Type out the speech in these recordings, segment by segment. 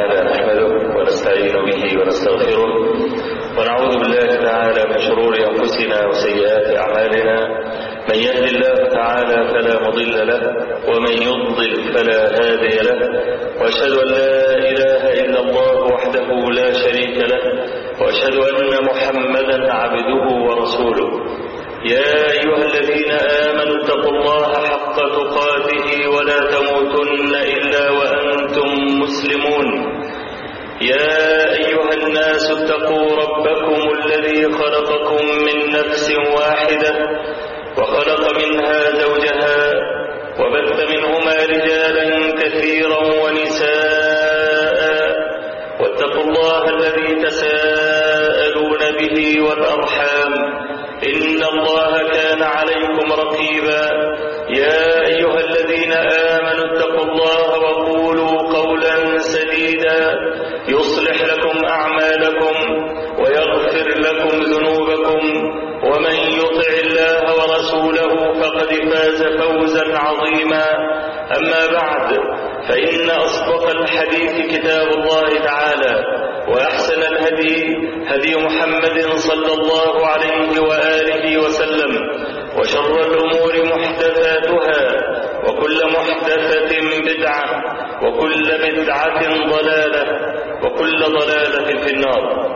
تعالى نحمده ونستعين به ونستغفره ونعوذ بالله تعالى من شرور أنفسنا وسيئات أعمالنا من يهد الله تعالى فلا مضل له ومن يضلل فلا هادي له وأشهد أن لا إله إلا الله وحده لا شريك له وأشهد أن محمدا عبده ورسوله يا أيها الذين آمنوا اتقوا الله حق تقاته ولا تموتن إلا وأنتم مسلمون يا أيها الناس اتقوا ربكم الذي خلقكم من نفس واحدة وخلق منها زوجها وبث منهما رجالا كثيرا ونساء واتقوا الله الذي تساءلون به والأرحام إن الله كان عليكم رقيبا يا أيها الذين آمنوا اتقوا الله وقولوا قولا سديدا يصلح لكم أعمالكم ويغفر لكم ذنوبكم ومن يطع الله ورسوله فقد فاز فوزا عظيما أما بعد فإن أصدق الحديث كتاب الله تعالى وأحسن الهدي هدي محمد صلى الله عليه وآله وسلم وشر الأمور محدثاتها وكل محدثة بدعة وكل بدعة ضلالة وكل ضلالة في النار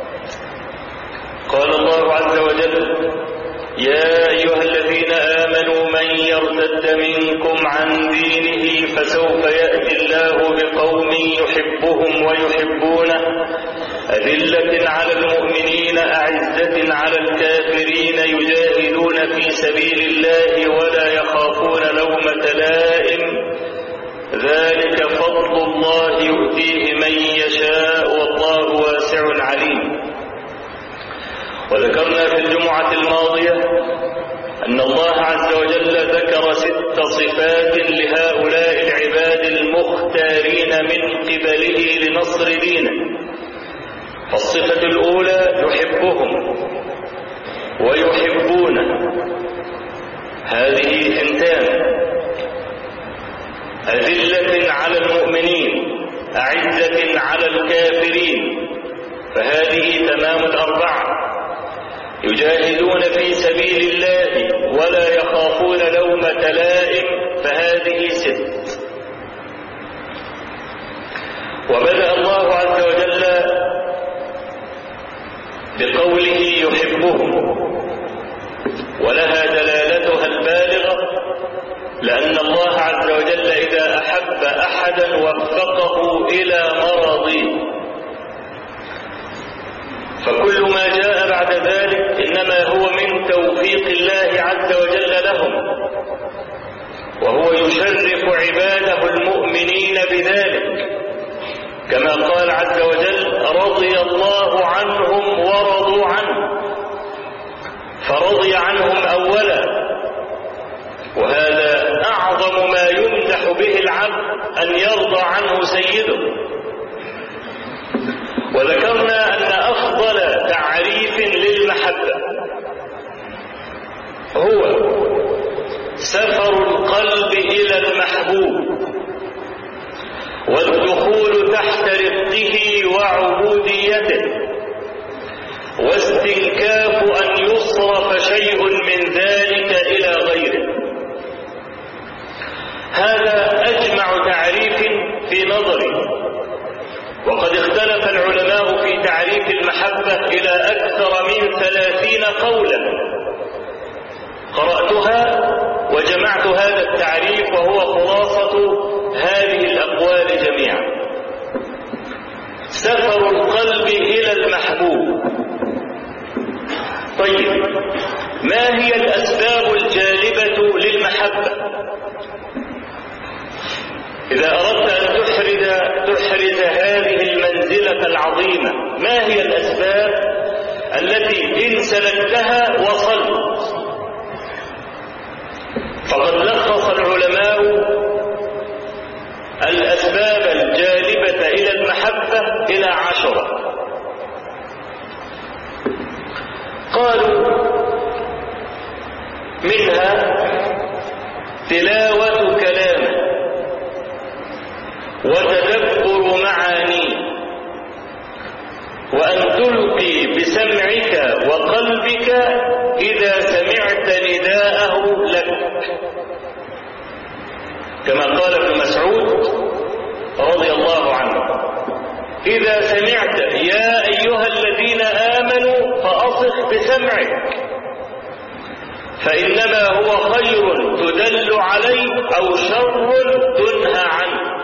قال الله عز وجل يا أيها الذين آمنوا من يرتد منكم عن دينه فسوف يأتي الله بقوم يحبهم ويحبونه أذلة على المؤمنين أعزة على الكافرين يجاهدون في سبيل الله ولا يخافون لومة لائم ذلك فضل الله يؤتيه من يشاء والله واسع عليم وذكرنا في الجمعة الماضية أن الله عز وجل ذكر ست صفات لهؤلاء العباد المختارين من قبله لنصر دينه فالصفة الأولى يحبهم ويحبونه هذه ثنتان أذلة على المؤمنين أعزة على الكافرين فهذه تمام الأربعة يجاهدون في سبيل الله ولا يخافون لومة لائم فهذه ست وبدأ الله عز وجل بقوله يحبهم ولها دلالتها البالغة لأن الله عز وجل إذا أحب أحدا وفقه إلى مرضه فكل ما جاء بعد ذلك إنما هو من توفيق الله عز وجل لهم وهو يشرف عباده المؤمنين بذلك كما قال عز وجل رضي الله عنهم ورضوا عنه فرضي عنهم أولا وهذا أعظم ما يمدح به العبد أن يرضى عنه سيده وذكرنا أن أفضل تعريف للمحبة هو سفر القلب إلى المحبوب والدخول تحت رقه وعبوديته واستنكاف أن يصرف شيء من ذلك إلى غيره هذا أجمع تعريف في نظري وقد اختلف العلماء في تعريف المحبة إلى أكثر من ثلاثين قولا قرأتها وجمعت هذا التعريف وهو خلاصة هذه الأقوال جميعا سفر القلب إلى المحبوب طيب ما هي الأسباب الجالبة للمحبة إذا أردت أن تحرز تحرز هذه المنزلة العظيمة ما هي الأسباب التي إن سلكتها وصلت فقد لخص العلماء الأسباب الجالبة إلى المحبة إلى عشرة قالوا منها تلاوة كلامه وتدبر معانيه تؤدي بسمعك وقلبك إذا سمعت نداءه لك كما قال ابن مسعود رضي الله عنه إذا سمعت يا أيها الذين آمنوا فأصخ بسمعك فإنما هو خير تدل عليه أو شر تنهى عنه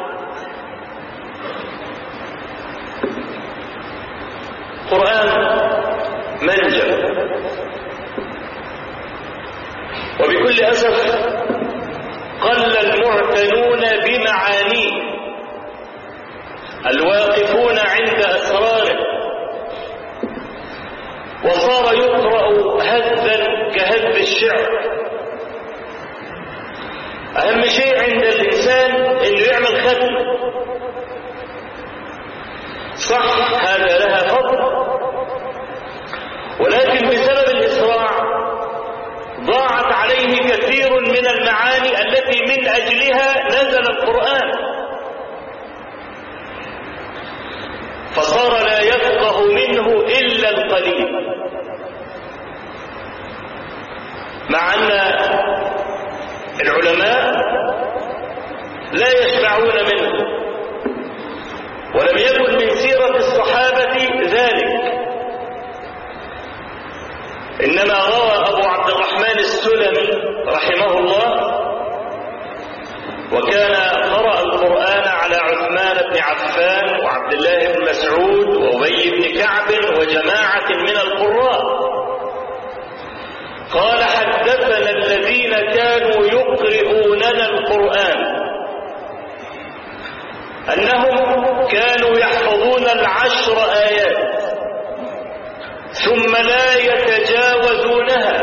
قرآن منجم وبكل أسف قل المعتنون بمعانيه الواقفون عند أسراره وصار يقرأ هزا كهز الشعر أهم شيء عند الإنسان إنه يعمل ختم صح هذا لها فضل ولكن بسبب الإسراع ضاعت عليه كثير من المعاني التي من أجلها نزل القرآن فصار لا يفقه منه إلا القليل مع أن العلماء لا يشبعون منه ولم يكن من سيرة الصحابة ذلك إنما روى أبو عبد الرحمن السلمي رحمه الله وكان قرأ القرآن على عثمان بن عفان وعبد الله بن مسعود وأبي بن كعب وجماعة من القراء قال حدثنا الذين كانوا يقرؤوننا القرآن أنهم كانوا يحفظون العشر آيات ثم لا يتجاوزونها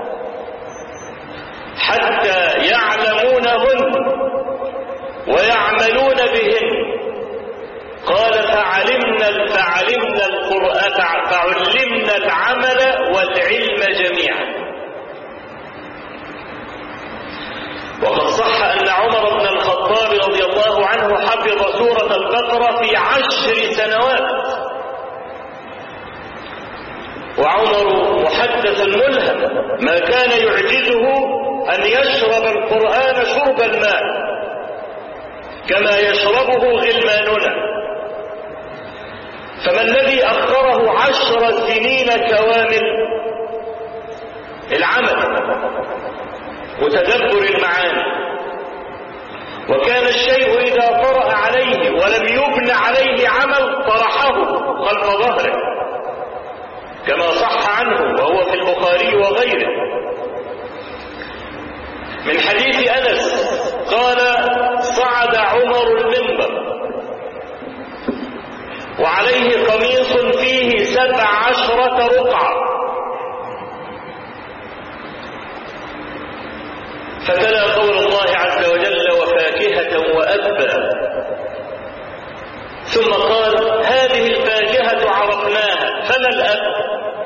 حتى يعلمونهن ويعملون بهن قال فعلمنا فعلمنا القرآن فعلمنا العمل والعلم جميعا وقد صح أن عمر بن الخطاب رضي الله عنه حفظ سورة البقرة في عشر سنوات وعمر محدث ملهم ما كان يعجزه أن يشرب القرآن شرب الماء كما يشربه غلماننا فما الذي أخره عشر سنين كوامل العمل وتدبر المعاني وكان الشيء إذا طرأ عليه ولم يبن عليه عمل طرحه خلف ظهره كما صح عنه وهو في البخاري وغيره من حديث أنس قال صعد عمر المنبر وعليه قميص فيه سبع عشرة رقعة فتلا قول الله عز وجل وفاكهة وأبا ثم قال هذه الفاكهة عرفناها فما الأب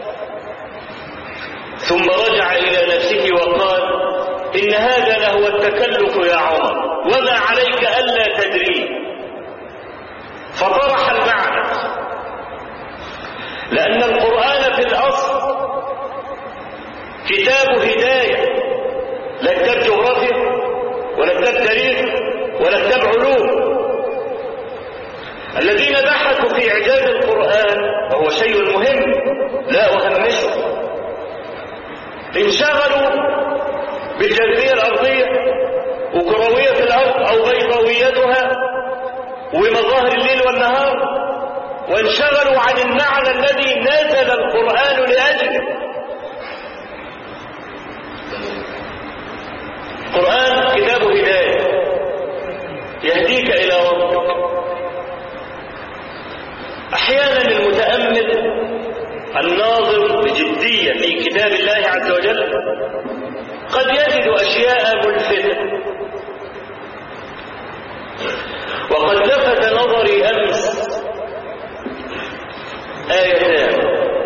ثم رجع إلى نفسه وقال إن هذا لهو التكلف يا عمر وما عليك ألا تدري فطرح المعنى لأن القرآن في الأصل كتاب هداية لا كتاب جغرافيا ولا كتاب تاريخ ولا كتاب علوم الذين بحثوا في إعجاز القرآن وهو شيء مهم لا أهمشه انشغلوا بالجاذبية الأرضية وكروية الأرض أو بيضاويتها ومظاهر الليل والنهار وانشغلوا عن المعنى الذي نزل القرآن لأجله القرآن كتاب هداية يهديك إلى ربك أحيانا المتأمل الناظر بجدية في كتاب الله عز وجل قد يجد أشياء ملفتة وقد لفت نظري أمس آيتان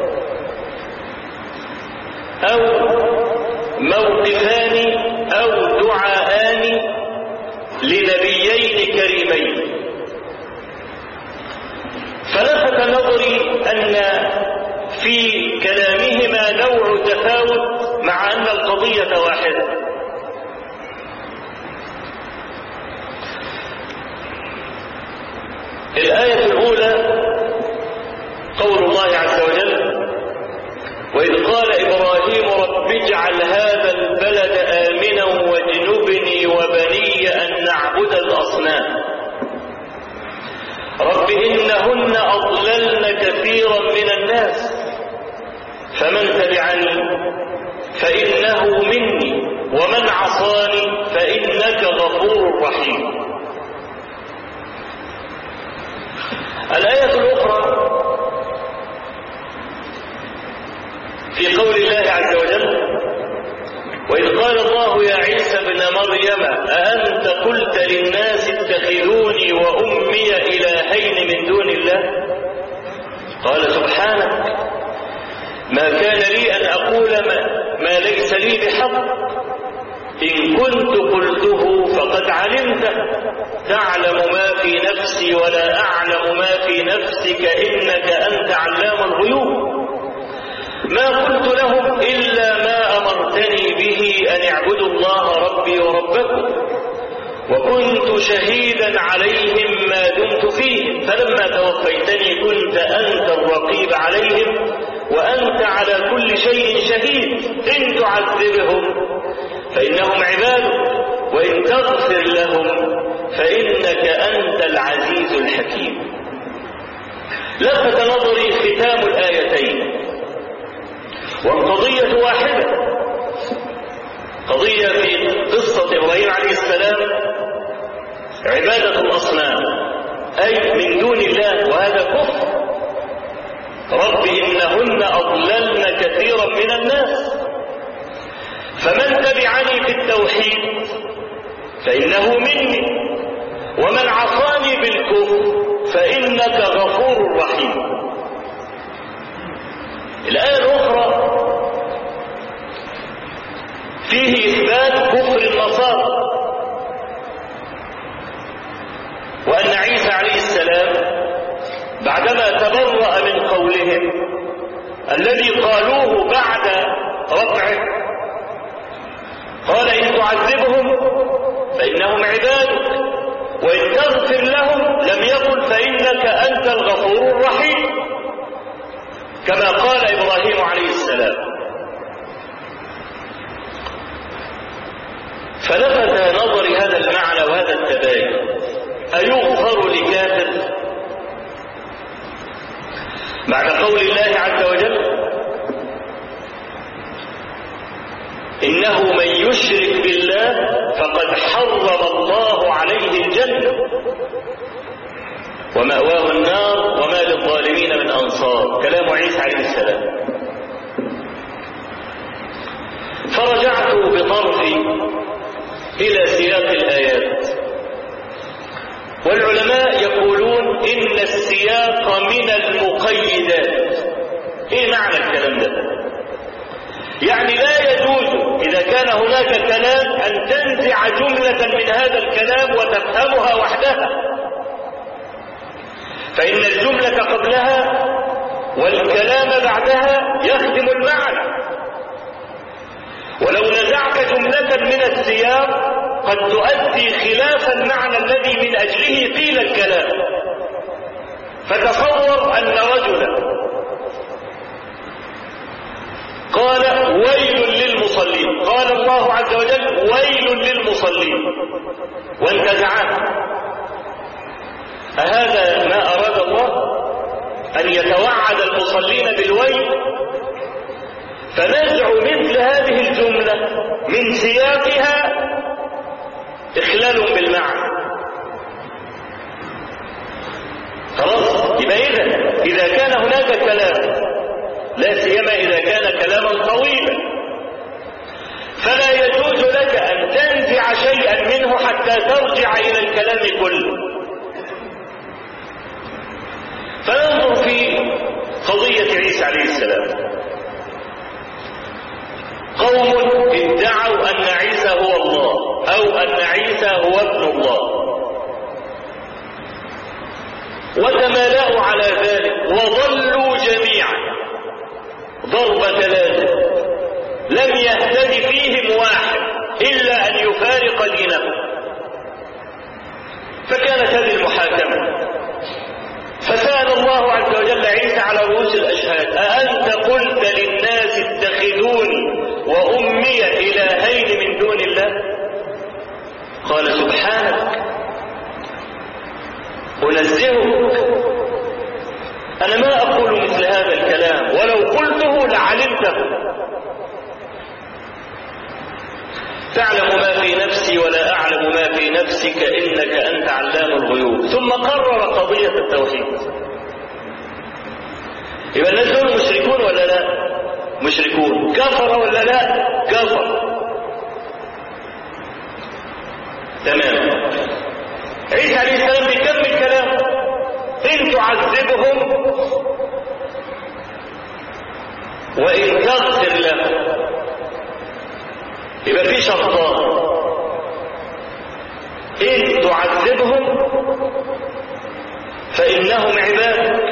أو موقفان أو دعاءان لنبيين كريمين فلفت نظري أن تفاوت مع أن القضية واحدة الآية الأولى قول الله عز وجل وإذ قال إبراهيم رب اجعل هذا البلد آمنا واجنبني وبني أن نعبد الأصنام رب إنهن أضللن كثيرا من الناس فمن تبعني فإنه مني ومن عصاني فإنك غفور رحيم الآية الأخرى في قول الله عز وجل وإذ قال الله يا عيسى ابن مريم أأنت قلت للناس اتخذوني وأمي إلهين من دون الله قال سبحانك ما كان لي أن أقول ما, ما ليس لي بحق إن كنت قلته فقد علمته تعلم ما في نفسي ولا أعلم ما في نفسك إنك أنت علام الغيوب ما قلت لهم إلا ما أمرتني به أن اعبدوا الله ربي وربكم وكنت شهيدا عليهم ما دمت فيهم فلما توفيتني كنت أنت الرقيب عليهم وأنت على كل شيء شهيد إن تعذبهم فإنهم عبادك وإن تغفر لهم فإنك أنت العزيز الحكيم لفت نظري ختام الآيتين والقضية واحدة قضية في قصة إبراهيم عليه السلام عبادة الأصنام أي من دون الله وهذا كفر رب إنهن أضللن كثيرا من الناس فمن تبعني في التوحيد فإنه مني ومن عصاني بالكفر فإنك غفور رحيم الآية الأخرى فيه إثبات كفر النصارى وأن عيسى عليه السلام بعدما تبرأ من قولهم الذي قالوه بعد رفعه قال إن تعذبهم فإنهم عبادك وإن تغفر لهم لم يقل فإنك أنت الغفور الرحيم كما قال إبراهيم عليه السلام فلفت نظري هذا المعنى وهذا التباين أيغفر لكافر بعد قول الله عز وجل إنه من يشرك بالله فقد حرم الله عليه الجنة ومأواه النار وما للظالمين من أنصار كلام عيسى عليه السلام فرجعت بطرفي إلى سياق الآيات والعلماء يقولون إن السياق من المقيدات إيه معنى الكلام ده يعني لا يجوز إذا كان هناك كلام أن تنزع جملة من هذا الكلام وتفهمها وحدها فإن الجملة قبلها والكلام بعدها يخدم المعنى ولو نزعت جملة من السياق قد تؤدي خلاف المعنى الذي من أجله قيل الكلام فتصور أن رجلا قال ويل للمصلين قال الله عز وجل ويل للمصلين وانتزعه أهذا ما أراد الله أن يتوعد المصلين بالويل فنزع مثل هذه الجملة من سياقها إخلال بالمعنى خلاص يبقى إذا إذا كان هناك كلام لا سيما إذا كان كلاما طويلا فلا يجوز لك أن تنزع شيئا منه حتى ترجع إلى الكلام كله فننظر في قضية عيسى عليه السلام قوم ادعوا أن عيسى هو الله أو أن عيسى هو ابن الله وتمالأوا على ذلك وضلوا جميعا ضرب ثلاثة لم يهتد فيهم واحد إلا أن يفارق دينه فكانت هذه المحاكمة فسأل الله عز وجل عيسى على رؤوس الأشهاد أأنت قلت للناس اتخذوني وأمي إلهين من دون الله قال سبحانك أنزهك أنا ما أقول مثل هذا الكلام ولو قلته لعلمته تعلم ما في نفسي ولا أعلم ما في نفسك إنك أنت علام الغيوب ثم قرر قضية التوحيد يبقى الناس دول مشركون ولا لا مشركون كفر ولا لا كفر تمام عيسى عليه السلام بيكمل كلامه إن تعذبهم وإن تغفر لهم يبقى في شرطان إن تعذبهم فإنهم عبادك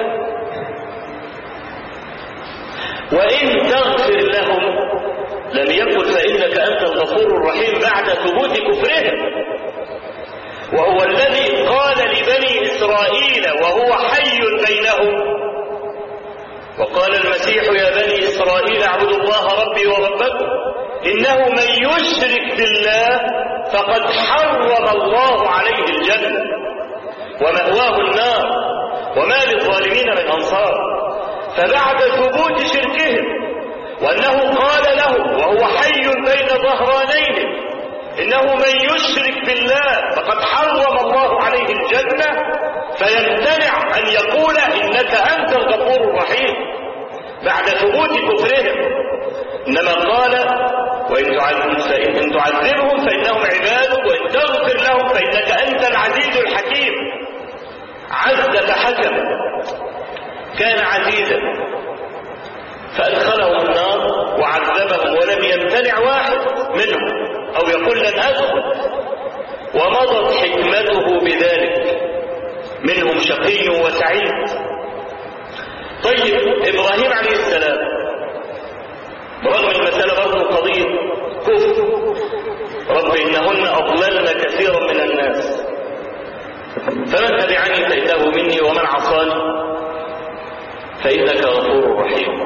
وإن تغفر لهم لم يقل فإنك أنت الغفور الرحيم بعد ثبوت كفرهم وهو الذي قال لبني إسرائيل وهو حي بينهم وقال المسيح يا بني إسرائيل اعبدوا الله ربي وربكم إنه من يشرك بالله فقد حرم الله عليه الجنة ومأواه النار وما للظالمين من أنصار فبعد ثبوت شركهم وأنه قال له وهو حي بين ظهرانيهم إنه من يشرك بالله فقد حرم الله عليه الجنة فيمتنع أن يقول إنك أنت الغفور الرحيم بعد ثبوت كفرهم إنما قال وإن فإن تعذبهم فإنهم عبادك وإن تغفر لهم فإنك أنت العزيز الحكيم عز فحكم كان عزيزا فأدخلهم النار وعذبهم ولم يمتنع واحد منهم أو يقول لن أدخل ومضت حكمته بذلك منهم شقي وسعيد طيب إبراهيم عليه السلام برغم المسألة برضه قضية كفر رب إنهن أضللن كثيرا من الناس فمن تبعني فإنه مني ومن عصاني فإنك غفور رحيم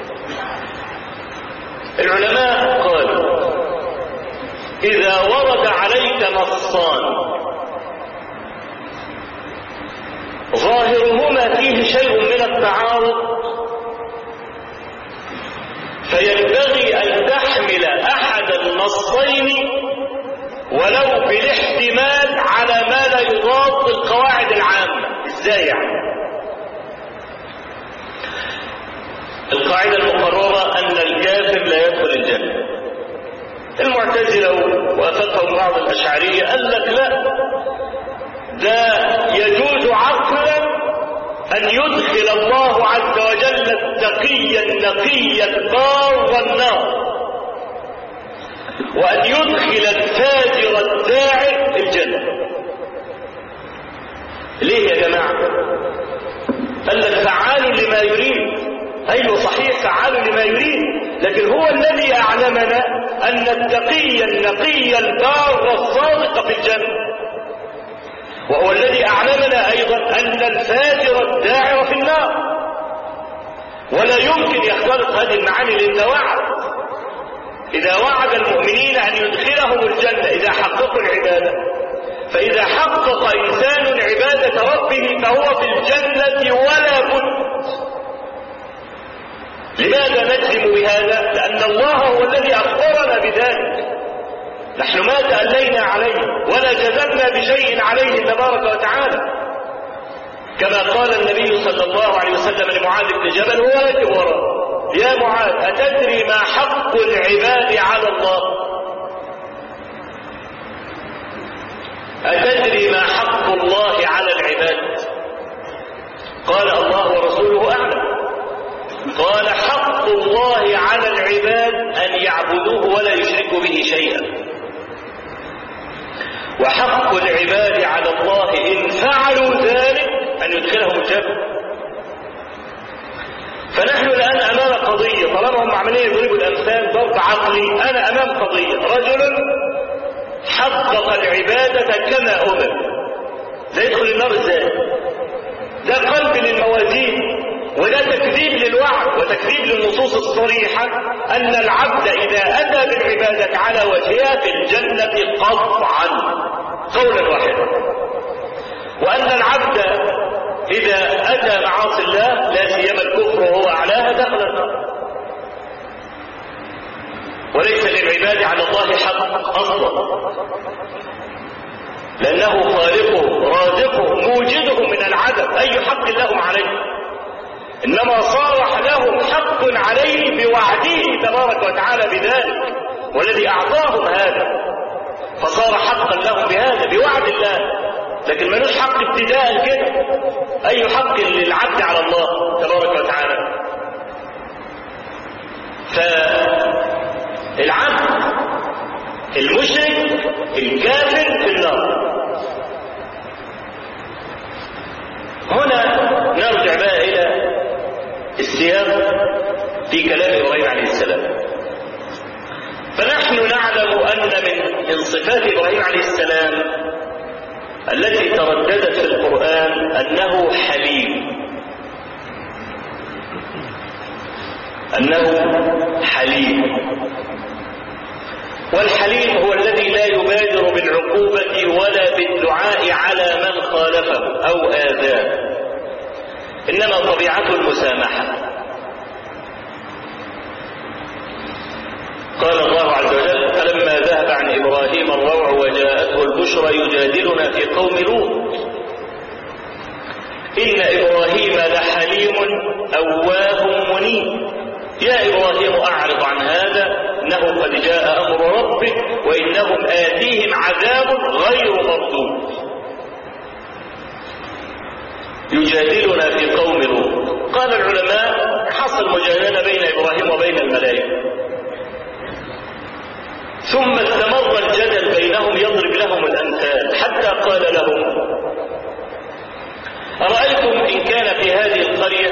العلماء قالوا إذا ورد عليك نصان ظاهرهما فيه شيء من التعارض فينبغي أن تحمل أحد النصين ولو بالاحتمال على ما لا يضاد القواعد العامة ازاي يعني القاعدة المقررة أن الكافر لا يدخل الجنة المعتزلة وافقهم بعض الأشعرية قال لك لا ده يجوز عقلا أن يدخل الله عز وجل التقي النقي البار النار وأن يدخل الفاجر الداعي الجنة ليه يا جماعة قال لك فعال لما يريد أيوة صحيح فعال لما يريد لكن هو الذي أعلمنا أن التقي النقي البار الصادق في الجنة وهو الذي أعلمنا أيضا أن الفاجر الداعر في النار ولا يمكن يختلط هذه المعاني لأن وعد إذا وعد المؤمنين أن يدخلهم الجنة إذا حققوا العبادة فإذا حقق إنسان عبادة ربه فهو في الجنة ولا بد لماذا نجزم بهذا لأن الله هو الذي أخبرنا بذلك نحن ما تألينا عليه ولا جزمنا بشيء عليه تبارك وتعالى كما قال النبي صلى الله عليه وسلم لمعاذ بن جبل هو راكب وراه يا معاذ أتدري ما حق العباد على الله أتدري ما حق الله على العباد قال الله ورسوله أعلم قال حق الله على العباد أن يعبدوه ولا يشركوا به شيئا وحق العباد على الله إن فعلوا ذلك أن يدخلهم الجنة فنحن الآن أمام قضية طالما هم عمالين يضربوا الامثال ضرب عقلي انا امام قضيه رجل حقق العباده كما امر ده يدخل النار ازاي؟ ده قلب للموازين وده تكذيب للوعد وتكذيب للنصوص الصريحة أن العبد إذا أتى بالعبادة على وجهها في الجنة قطعا قولا واحدا وأن العبد إذا أتى معاصي الله لا سيما الكفر وهو أعلاها دخل النار وليس للعباد على الله حق أصلا لأنه خالقه رازقه موجده من العدم أي حق لهم عليه إنما صارح لهم حق عليه بوعده تبارك وتعالى بذلك والذي أعطاهم هذا فصار حقا لهم بهذا بوعد الله لكن ملوش حق ابتداء كده أي حق للعبد على الله تبارك وتعالى فالعبد المشرك الكافر في النار هنا نرجع بقى إلى السياق في كلام إبراهيم عليه السلام فنحن نعلم أن من من صفات إبراهيم عليه السلام التي ترددت في القرآن أنه حليم أنه حليم والحليم هو الذي لا يبادر بالعقوبة ولا بالدعاء على من خالفه أو آذاه إنما طبيعته المسامحة قال الله عز وجل فلما ذهب عن إبراهيم الروع وجاءته البشرى يجادلنا في قوم لوط إن إبراهيم لحليم أواه منيب يا إبراهيم أعرض عن هذا إنه قد جاء أمر ربك وإنهم آتيهم عذاب غير مردود يجادلنا في قوم لوط قال العلماء حصل مجادله بين ابراهيم وبين الملائكه ثم استمر الجدل بينهم يضرب لهم الامثال حتى قال لهم ارايتم ان كان في هذه القريه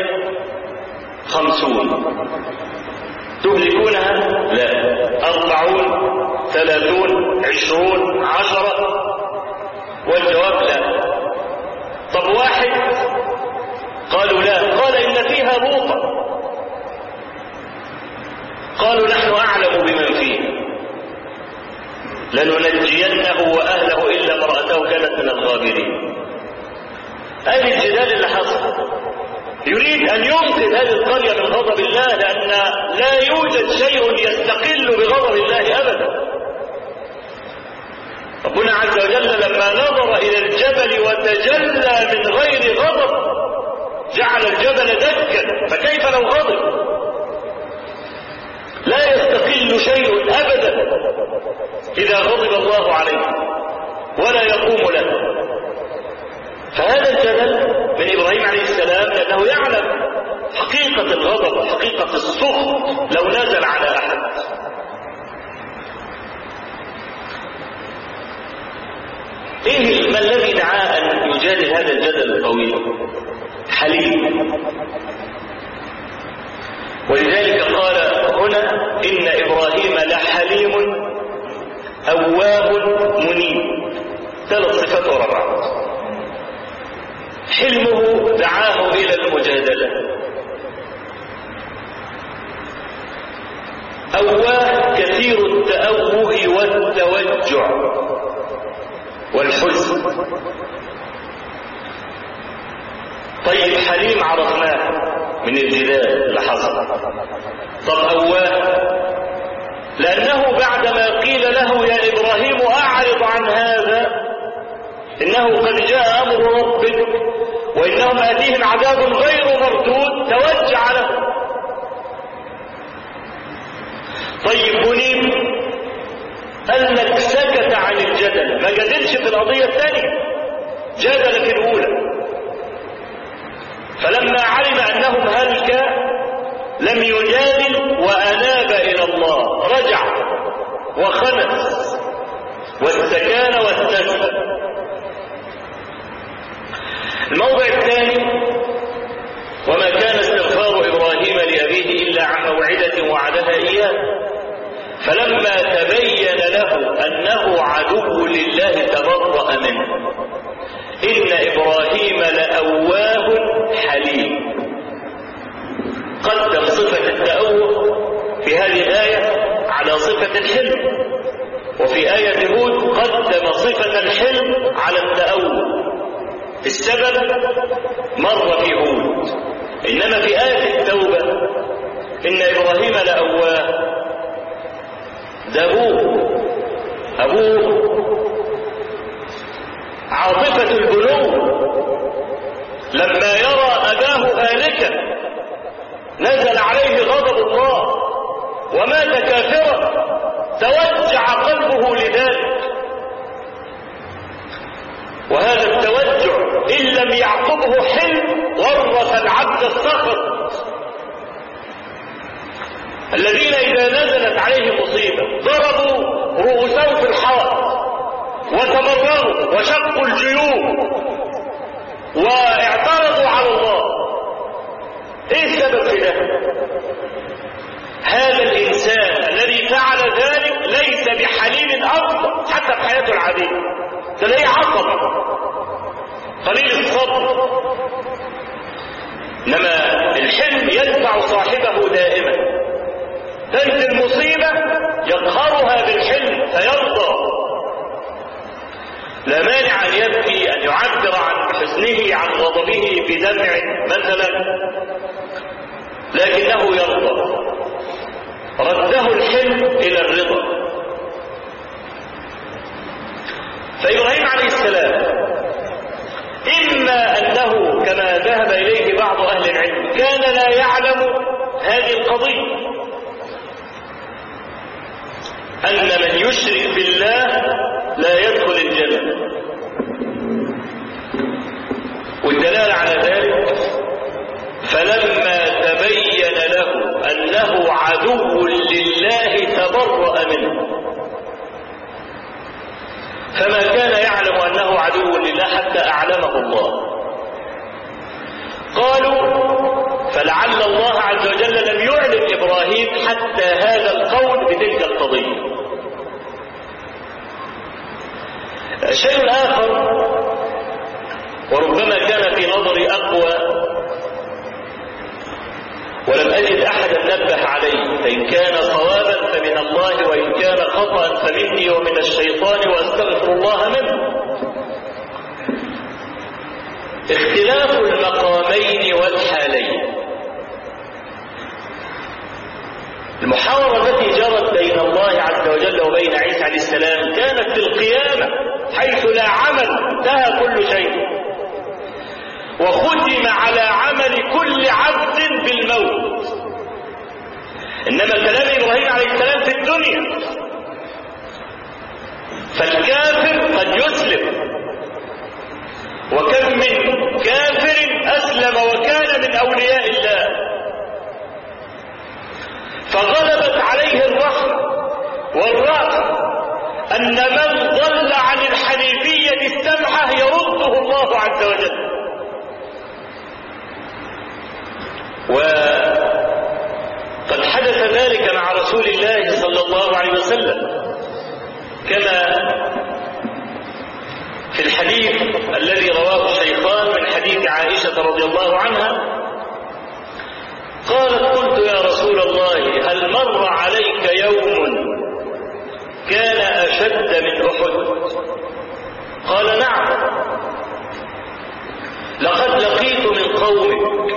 خمسون تهلكونها لا أربعون ثلاثون عشرون عشرة والجواب لا طب واحد قالوا لا قال إن فيها لوطا قالوا نحن أعلم بمن فيه لننجينه وأهله إلا امرأته كانت من الغابرين هذه الجدال اللي حصل يريد أن ينقذ هذه القرية من غضب الله لأن لا يوجد شيء يستقل بغضب الله أبدا ربنا عز وجل لما نظر إلى الجبل وتجلى من غير غضب جعل الجبل دكا فكيف لو غضب لا يستقل شيء أبدا إذا غضب الله عليه ولا يقوم له فهذا الجدل من إبراهيم عليه السلام لأنه يعلم حقيقة الغضب وحقيقة السخط لو نزل على أحد ايه ما الذي دعاه ان يجادل هذا الجدل الطويل حليم ولذلك قال هنا ان ابراهيم لحليم اواب منيب ثلاث صفات ورا بعض حلمه دعاه الى المجادله اواه كثير التأوه والتوجع والحزن طيب حليم عرفناه من الجدال اللي حصل طب أواه لأنه بعدما قيل له يا إبراهيم أعرض عن هذا إنه قد جاء أمر ربك وإنهم آتيهم عذاب غير مردود توجع له طيب منيب قال لك سكت عن الجدل ما جادلش في القضية الثانية جادل في الأولى فلما علم أنهم هلك لم يجادل وأناب إلى الله رجع وخنس واستكان واستسلم الموضع الثاني وما كان استغفار إبراهيم لأبيه إلا عن موعدة منه إن إبراهيم لأواه حليم قدم صفة التأوه في هذه الآية على صفة الحلم وفي آية هود قدم صفة الحلم على التأوه السبب مر في هود إنما في آية التوبة إن إبراهيم لأواه ده أبوه أبوه عاطفة البلوغ لما يرى أباه هالكا نزل عليه غضب الله ومات كافرا توجع قلبه لذلك وهذا التوجع إن لم يعقبه حلم ورث العبد السخط الذين إذا نزلت عليهم مصيبة ضربوا رؤوسهم في الحائط وتمرروا وشقوا الجيوب واعترضوا على الله ايه السبب في ده هذا الانسان الذي فعل ذلك ليس بحليم افضل حتى في حياته العاديه تلاقيه عصب قليل الصبر انما الحلم يدفع صاحبه دائما تنزل المصيبه يقهرها بالحلم فيرضى لا مانع ان يبكي ان يعبر عن حزنه عن غضبه بدمع مثلا لكنه يرضى رده الحلم الى الرضا فابراهيم عليه السلام اما انه كما ذهب اليه بعض اهل العلم كان لا يعلم هذه القضيه ان من يشرك بالله لا يدخل الجنه والدلاله على ذلك فلما تبين له انه عدو لله تبرأ منه فما كان يعلم انه عدو لله حتى اعلمه الله قالوا فلعل الله عز وجل لم يعلم ابراهيم حتى هذا القول بتلك القضيه شيء اخر وربما كان في نظري اقوى ولم أجد أحدا نبه عليه فإن كان صوابا فمن الله وإن كان خطأ فمني ومن الشيطان وأستغفر الله منه اختلاف المقامين والحالين المحاورة التي جرت بين الله عز وجل وبين عيسى عليه السلام كانت في القيامة حيث لا عمل انتهى كل شيء وختم على عمل كل عبد بالموت انما كلام ابراهيم عليه السلام في الدنيا فالكافر قد يسلم وكم من كافر اسلم وكان من اولياء الله فغلبت عليه الرحمه والرأفه ان من ضل عن الحنيفيه السمحه يرده الله عز وجل وقد حدث ذلك مع رسول الله صلى الله عليه وسلم كما في الحديث الذي رواه الشيخان من حديث عائشة رضي الله عنها قالت قلت يا رسول الله هل مر عليك يوم كان أشد من أحد قال نعم لقد لقيت من قومك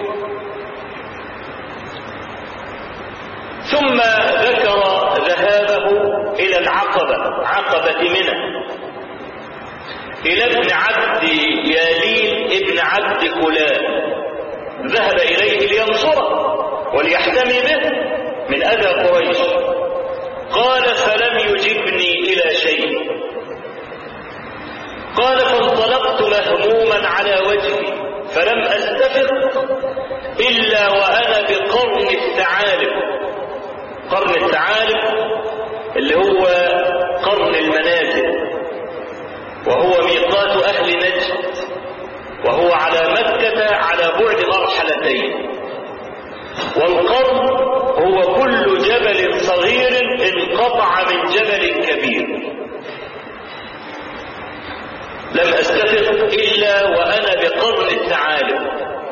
ثم ذكر ذهابه إلى العقبة عقبة منى إلى ابن عبد يالين ابن عبد كلاب ذهب إليه لينصره وليحتمي به من أذى قريش قال فلم يجبني إلى شيء قال فانطلقت مهموما على وجهي فلم أستفق إلا وأنا بقرن الثعالب قرن الثعالب اللي هو قرن المنازل وهو ميقات أهل نجد وهو على مكة على بعد مرحلتين والقرن هو كل جبل صغير انقطع من جبل كبير لم أستفق إلا وأنا بقرن الثعالب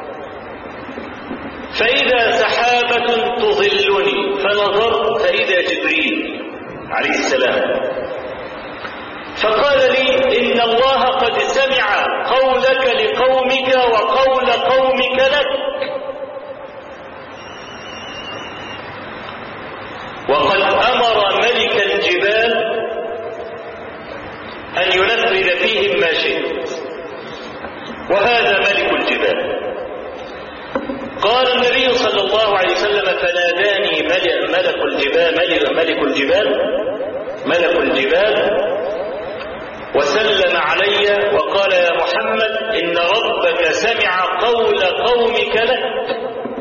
فإذا سحابة تظلني فنظرت فإذا جبريل عليه السلام فقال لي إن الله قد سمع قولك لقومك وقول قومك لك وقد أمر ملك الجبال أن ينفذ فيهم ما شئت وهذا ملك الجبال قال النبي صلى الله عليه وسلم فناداني ملك الجبال ملك, ملك الجبال ملك الجبال وسلم علي وقال يا محمد إن ربك سمع قول قومك لك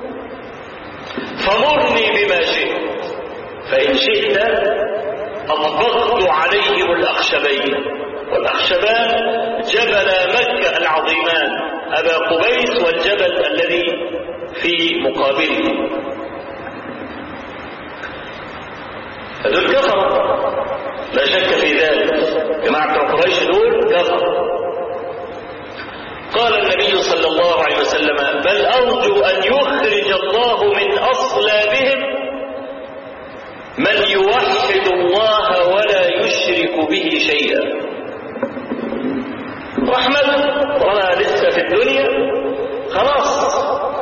فمرني بما شئت فإن شئت أطبقت عليهم الأخشبين والأخشبان جبل مكة العظيمان أبا قبيس والجبل الذي في مقابله فدول كفروا لا شك في ذلك جماعة قريش دول كفروا قال النبي صلى الله عليه وسلم بل أرجو أن يخرج الله من أصلابهم من يوحد الله ولا يشرك به شيئا رحمة وانا لسه في الدنيا خلاص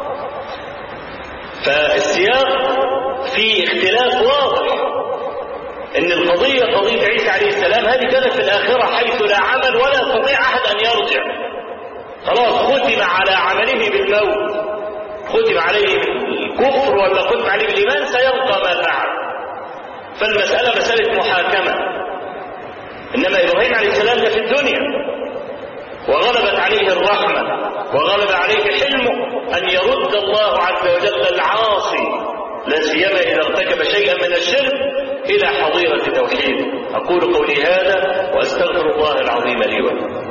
فالسياق في اختلاف واضح ان القضية قضية عيسى عليه السلام هذه كانت في الآخرة حيث لا عمل ولا يستطيع أحد أن يرجع خلاص ختم على عمله بالموت ختم عليه بالكفر ولا ختم عليه بالإيمان سيبقى ما فعل فالمسألة مسألة محاكمة إنما إبراهيم عليه السلام ده في الدنيا وغلبت عليه الرحمة وغلب عليه حلمه أن يرد الله عز وجل العاصي لا سيما إذا ارتكب شيئا من الشرك إلى حظيرة التوحيد أقول قولي هذا وأستغفر الله العظيم لي ولكم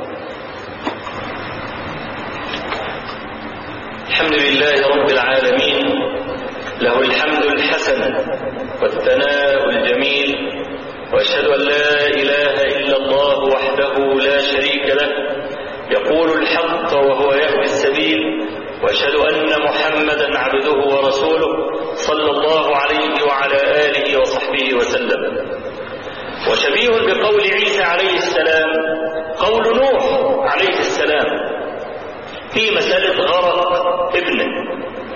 الحمد لله رب العالمين له الحمد الحسن والثناء الجميل واشهد ان لا اله الا الله وحده لا شريك له يقول الحق وهو يهدي السبيل واشهد ان محمدا عبده ورسوله صلى الله عليه وعلى اله وصحبه وسلم وشبيه بقول عيسى عليه السلام قول نوح عليه السلام في مسألة غرق ابنه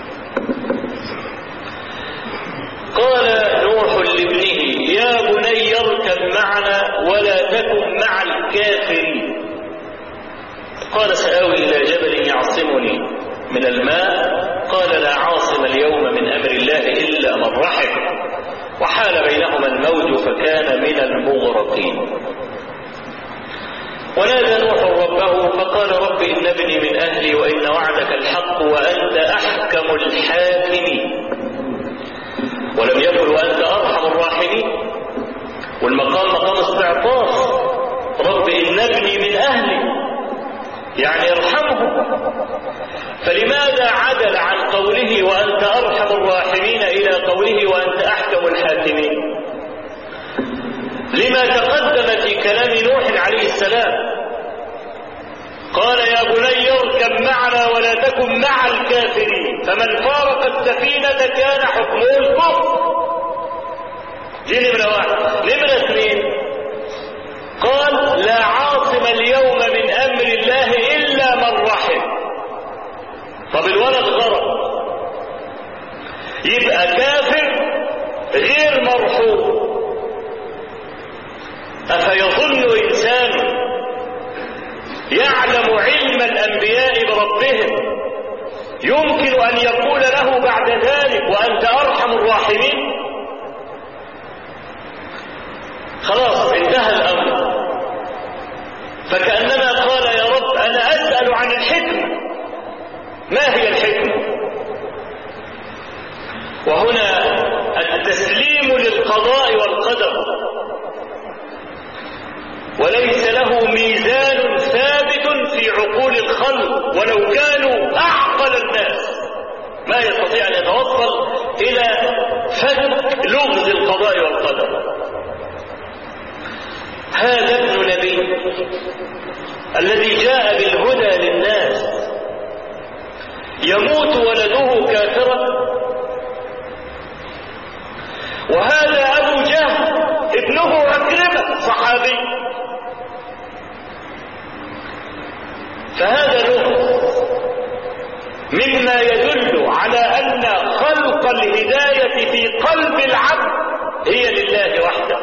قال نوح لابنه يا بني اركب معنا ولا تكن مع الكافرين قال سآوي إلى جبل يعصمني من الماء قال لا عاصم اليوم من أمر الله إلا من رحم وحال بينهما الموج فكان من المغرقين ونادى نوح ربه فقال رب إن ابني من أهلي وإن وعدك الحق وأنت أحكم الحاكمين ولم يقل وأنت أرحم الراحمين والمقام مقام استعطاف رب إن ابني من أهلي يعني ارحمه فلماذا عدل عن قوله وأنت أرحم الراحمين إلى قوله وأنت أحكم الحاكمين لما تقدم في كلام نوح عليه السلام قال يا بني اركب معنا ولا تكن مع الكافرين فمن فارق السفينة كان حكمه الكفر دي نمرة واحد نمرة اثنين قال لا عاصم اليوم من أمر الله إلا من رحم طب الولد غرق يبقى كافر غير مرحوم أفيظن إنسان يعلم علم الأنبياء بربهم يمكن أن يقول له بعد ذلك وأنت أرحم الراحمين خلاص انتهى الأمر فكأنما قال يا رب أنا أسأل عن الحكمة ما هي الحكمة وهنا التسليم للقضاء والقدر وليس له ميزان ثابت في عقول الخلق ولو كانوا أعقل الناس ما يستطيع أن يتوصل إلى فك لغز القضاء والقدر هذا ابن نبي الذي جاء بالهدى للناس يموت ولده كافرا وهذا أبو جهل ابنه عكرمة صحابي فهذا له مما يدل على أن خلق الهداية في قلب العبد هي لله وحده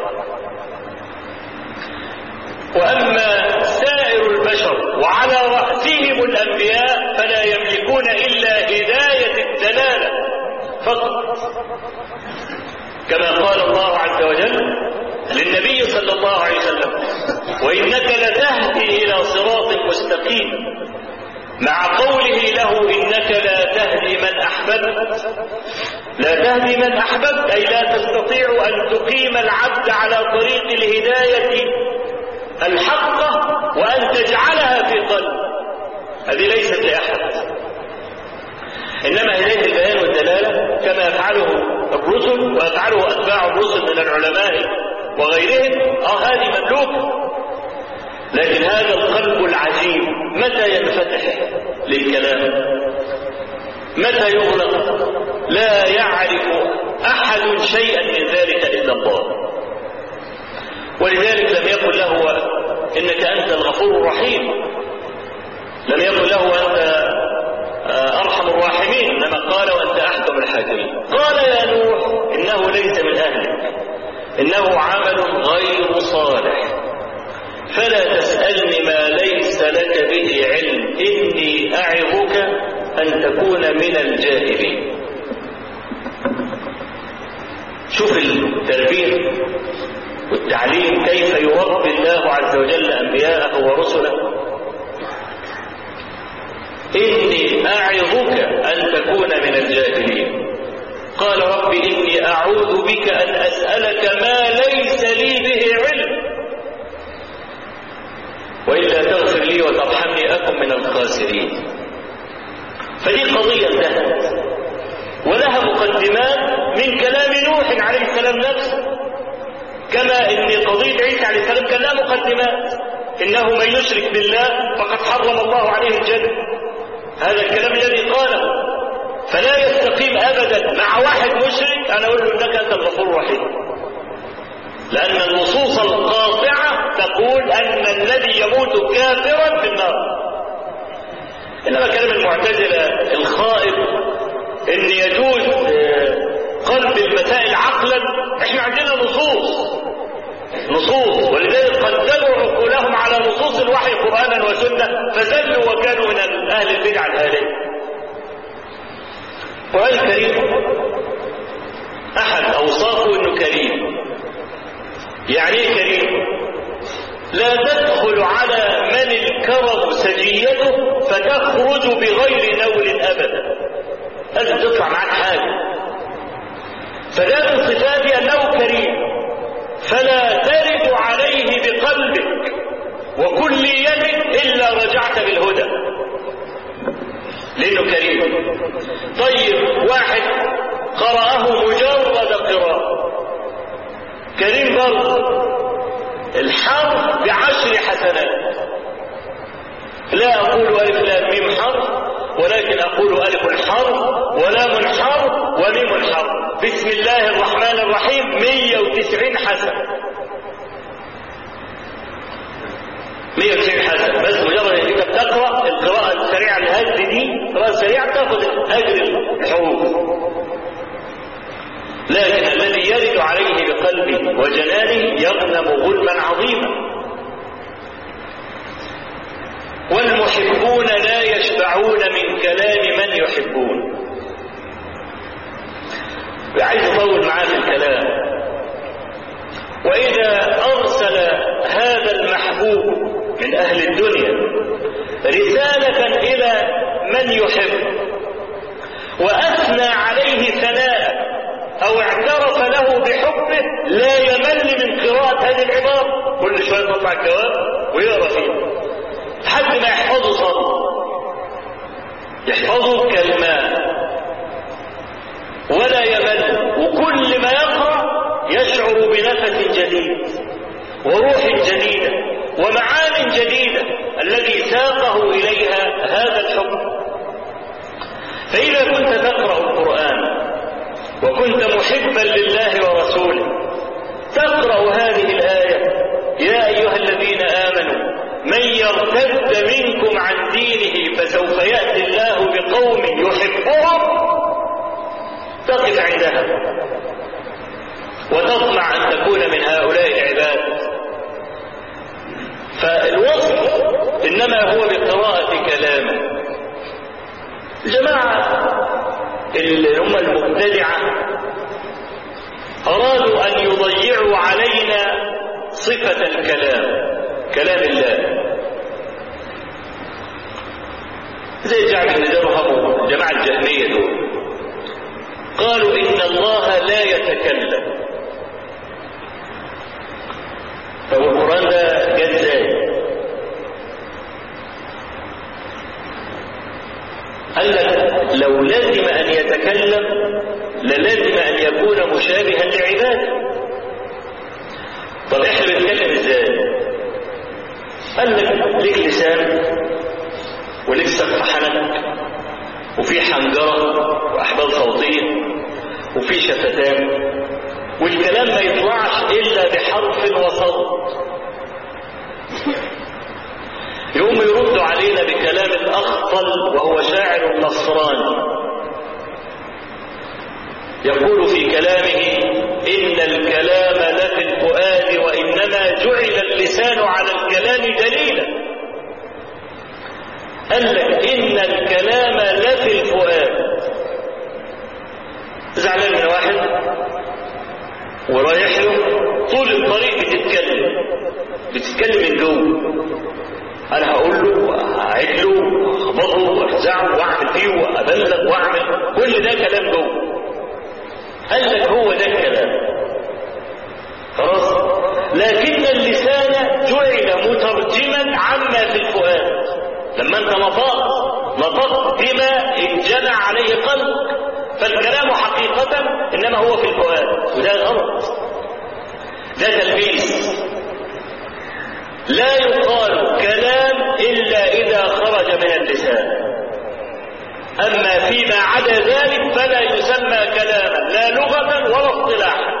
وأما سائر البشر وعلى رأسهم الأنبياء فلا يملكون إلا هداية الدلالة فقط كما قال الله عز وجل للنبي صلى الله عليه وسلم وإنك لتهدي إلى صراط مستقيم مع قوله له إنك لا تهدي من أحببت لا تهدي من أحببت أي لا تستطيع أن تقيم العبد على طريق الهداية الحقة وأن تجعلها في قلب هذه ليست لأحد إنما هداية البيان والدلالة كما يفعله الرسل ويفعله أتباع الرسل من العلماء وغيرهم اه هذه مملوكة لكن هذا القلب العجيب متى ينفتح للكلام متى يغلق لا يعرف أحد شيئا من ذلك إلا الله ولذلك لم يقل له إنك أنت الغفور الرحيم لم يقل له أنت أرحم الراحمين إنما قال وأنت أحكم الحاكمين قال يا نوح إنه ليس من أهلك إنه عمل غير صالح فلا تسألني ما ليس لك به علم إني أعظك أن تكون من الجاهلين شوف التربية والتعليم كيف يربي الله عز وجل أنبياءه ورسله إني أعظك أن تكون من الجاهلين قال رب إني أعوذ بك أن أسألك ما ليس لي به علم وإلا تغفر لي وترحمني أكن من الخاسرين فدي قضية انتهت ولها مقدمات من كلام نوح عليه السلام نفسه كما ان قضية عيسى عليه السلام كان لها مقدمات انه من يشرك بالله فقد حرم الله عليه الجنة هذا الكلام الذي قاله فلا يستقيم ابدا مع واحد مشرك انا اقول له انك انت الغفور الرحيم لان النصوص القاطعه تقول ان الذي يموت كافرا في النار انما كلام المعتزله الخائف ان يجوز قلب المسائل عقلا احنا عندنا نصوص نصوص ولذلك قدموا عقولهم على نصوص الوحي قرانا وسنه فزلوا وكانوا من اهل البدع الهاليه وهل كريم احد اوصافه انه كريم يعني ايه كريم لا تدخل على من الكرم سجيته فتخرج بغير نول ابدا لازم تطلع معاك حاجه فده من صفاته انه كريم فلا ترد عليه بقلبك وكل يد الا رجعت بالهدى لانه كريم طيب واحد قرأه مجرد قراءة كريم برضه الحرف بعشر حسنات لا أقول ألف لام ميم حرف ولكن أقول ألف حرف ولام حرف وميم حرف بسم الله الرحمن الرحيم 190 حسنة 190 حسنة بس مجرد انك بتقرا القراءة السريعة الهز دي القراءة السريعة تاخذ أجر الحروف لكن الذي يرد عليه بقلبه وجنانه يغنم غنما عظيما والمحبون لا يشبعون من كلام من يحبون عايز اطول معاه في الكلام واذا ارسل هذا المحبوب من اهل الدنيا رساله الى من يحب واثنى عليه ثناء او اعترف له بحبه لا يمل من قراءة هذه العبارة كل شوية يطلع الجواب ويقرا فيه لحد ما يحفظه صدر يحفظه كالماء ولا يمل وكل ما يقرأ يشعر بنفس جديد وروح جديدة ومعاني أحكام جديدة الذي ساقه إليها هذا الحكم فإذا كنت تقرأ القرآن وكنت محبا لله ورسوله تقرأ هذه الآية يا أيها الذين آمنوا من يرتد منكم عن دينه فسوف يأتي الله بقوم يحبهم تقف عندها وتطمع أن تكون من هؤلاء العباد فالوصف إنما هو بقراءة كلامه الجماعة اللي هم المبتدعة أرادوا أن يضيعوا علينا صفة الكلام كلام الله زي جعل بن درهم الجماعة الجهمية دول قالوا إن الله لا يتكلم طب القرآن ده جه ازاي؟ قال لك لو لازم أن يتكلم للازم أن يكون مشابها لعباده طب احنا بنتكلم ازاي؟ قال لك ليك لسان وليك سقف حنك وفي حنجرة وأحبال صوتية وفي شفتان والكلام ما يطلعش إلا بحرف وصوت يقوم يردوا علينا بكلام الأخطل وهو شاعر نصراني يقول في كلامه إن الكلام لفي الفؤاد وإنما جعل اللسان على الكلام دليلا قال لك إن الكلام لفي الفؤاد زعلان من واحد ورايح له طول الطريق بتتكلم بتتكلم من جوه انا هقول له واعد له واخبطه وارزعه واعمل فيه وابلغ واعمل كل ده كلام جوه قال لك هو ده الكلام خلاص لكن اللسان جعل مترجما عما في الفؤاد لما انت نطقت نطقت بما انجمع عليه قلبك فالكلام حقيقة انما هو في الفؤاد وده غلط ده تلبيس لا يقال كلام إلا إذا خرج من اللسان أما فيما عدا ذلك فلا يسمى كلاما لا لغة ولا اصطلاحا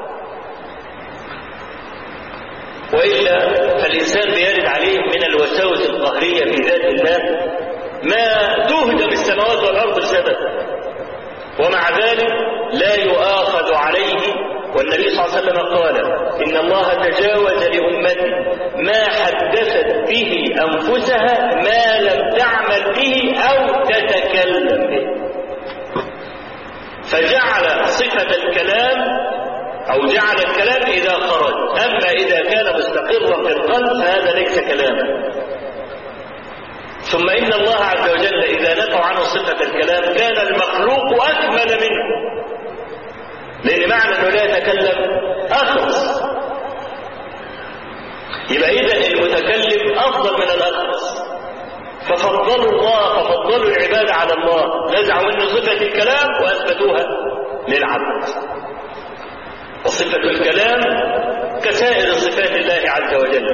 وإلا فالإنسان بيرد عليه من الوساوس القهرية في ذات الله ما تهدم السماوات والأرض بسبب ومع ذلك لا يؤاخذ عليه والنبي صلى الله عليه وسلم قال إن الله تجاوز لأمتي ما حدثت به أنفسها ما لم تعمل به أو تتكلم به فجعل صفة الكلام أو جعل الكلام إذا خرج أما إذا كان مستقرا في القلب فهذا ليس كلاما ثم إن الله عز وجل إذا نفوا عنه صفة الكلام كان المخلوق أكمل منه لأن معنى أنه لا يتكلم أخرس يبقى إذا المتكلم أفضل من الأخرس ففضلوا الله ففضلوا العباد على الله نزعوا منه صفة الكلام وأثبتوها للعبد وصفة الكلام كسائر صفات الله عز وجل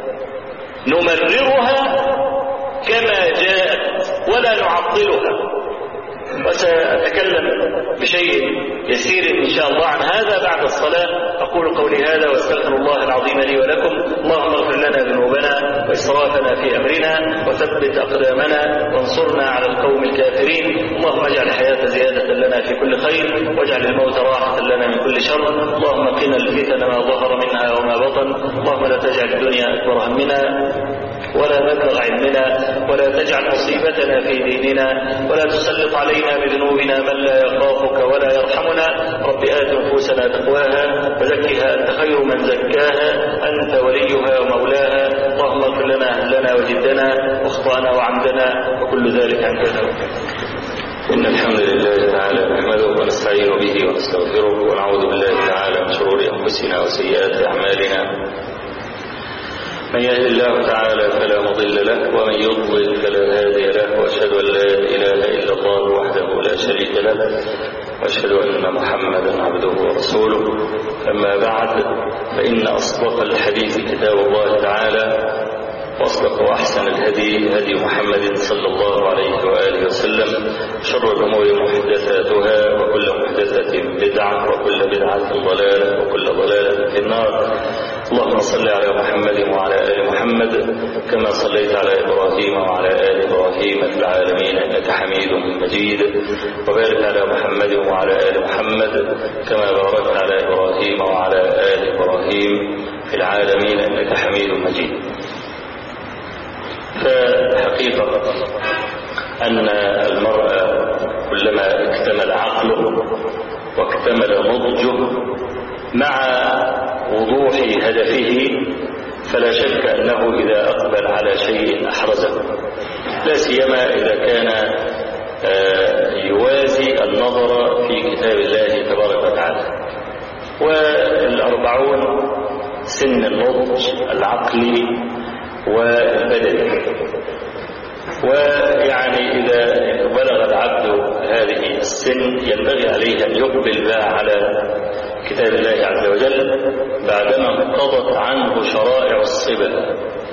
نمررها كما جاءت ولا نعطلها وسأتكلم بشيء يسير إن شاء الله عن هذا بعد الصلاة أقول قولي هذا واستغفر الله العظيم لي ولكم اللهم اغفر لنا ذنوبنا وإسرافنا في أمرنا وثبت أقدامنا وانصرنا على القوم الكافرين اللهم اجعل الحياة زيادة لنا في كل خير واجعل الموت راحة لنا من كل شر اللهم قنا الفتن ما ظهر منها وما بطن اللهم لا تجعل الدنيا أكبر همنا ولا مبلغ علمنا ولا تجعل مصيبتنا في ديننا ولا تسلط علينا بذنوبنا من لا يخافك ولا يرحمنا رب آت نفوسنا تقواها وزكها أنت خير من زكاها أنت وليها ومولاها اللهم اغفر لنا أهلنا وجدنا واخطأنا وعمدنا وكل ذلك عند ذلك إن الحمد لله تعالى نحمده ونستعين به ونستغفره ونعوذ بالله تعالى من شرور أنفسنا وسيئات أعمالنا من يهد الله تعالى فلا مضل له ومن يضلل فلا هادي له واشهد ان لا اله الا الله وحده لا شريك له واشهد ان محمدا عبده ورسوله اما بعد فان اصدق الحديث كتاب الله تعالى واصدق واحسن الهدي هدي محمد صلى الله عليه واله وسلم شر الامور محدثاتها وكل محدثه بدعه وكل بدعه ضلاله وكل ضلاله في النار اللهم صل على محمد وعلى ال محمد كما صليت على ابراهيم وعلى ال ابراهيم في العالمين انك حميد مجيد وبارك على محمد وعلى ال محمد كما باركت على ابراهيم وعلى ال ابراهيم في العالمين انك حميد مجيد فحقيقة أن المرء كلما اكتمل عقله واكتمل نضجه مع وضوح هدفه فلا شك أنه إذا أقبل على شيء أحرزه لا سيما إذا كان يوازي النظر في كتاب الله تبارك وتعالى والأربعون سن النضج العقلي والبدني ويعني إذا بلغ العبد هذه السن ينبغي عليه أن يقبل بقى على كتاب الله عز وجل بعدما انقضت عنه شرائع الصبا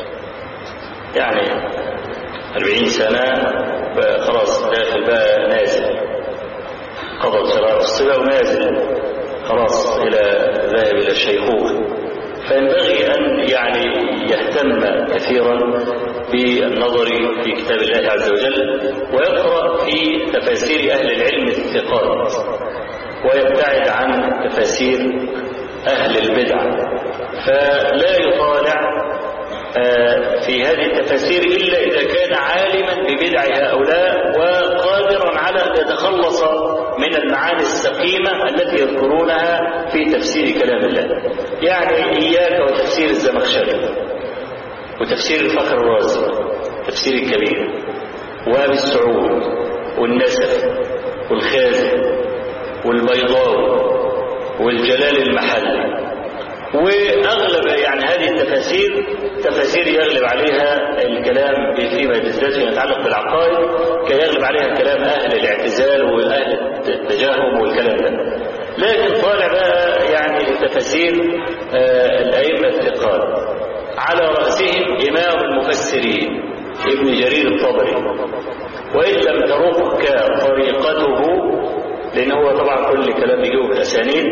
يعني أربعين سنة خلاص داخل بقى نازل قضت شرائع الصبا ونازل خلاص إلى ذاهب إلى الشيخوخة فينبغي أن يعني يهتم كثيرا بالنظر في كتاب الله عز وجل ويقرأ في تفاسير أهل العلم الثقات ويبتعد عن تفاسير أهل البدع فلا يطالع في هذه التفاسير إلا إذا كان عالما ببدع هؤلاء وقادرا على أن يتخلص من المعاني السقيمة التي يذكرونها في تفسير كلام الله يعني إياك وتفسير الزمخشري وتفسير الفخر الرازي تفسير الكبير وابي السعود والنسف والخازن والبيضاوي والجلال المحلي واغلب يعني هذه التفاسير تفاسير يغلب عليها الكلام فيما بالذات فيما يتعلق بالعقائد كيغلب عليها كلام اهل الاعتزال واهل التجاهم والكلام ده لكن طالع بقى يعني تفاسير آه الائمه الثقات على راسهم امام المفسرين ابن جرير الطبري وان لم ترك طريقته لان هو طبعا كل كلام بيجيبه بالاسانيد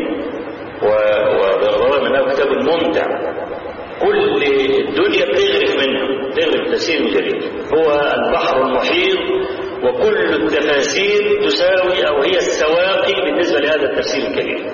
وبالرغم انه كتاب ممتع كل الدنيا بتغرف منه تغرف تفسير جديد هو البحر المحيط وكل التفاسير تساوي او هي السواقي بالنسبه لهذا التفسير الكبير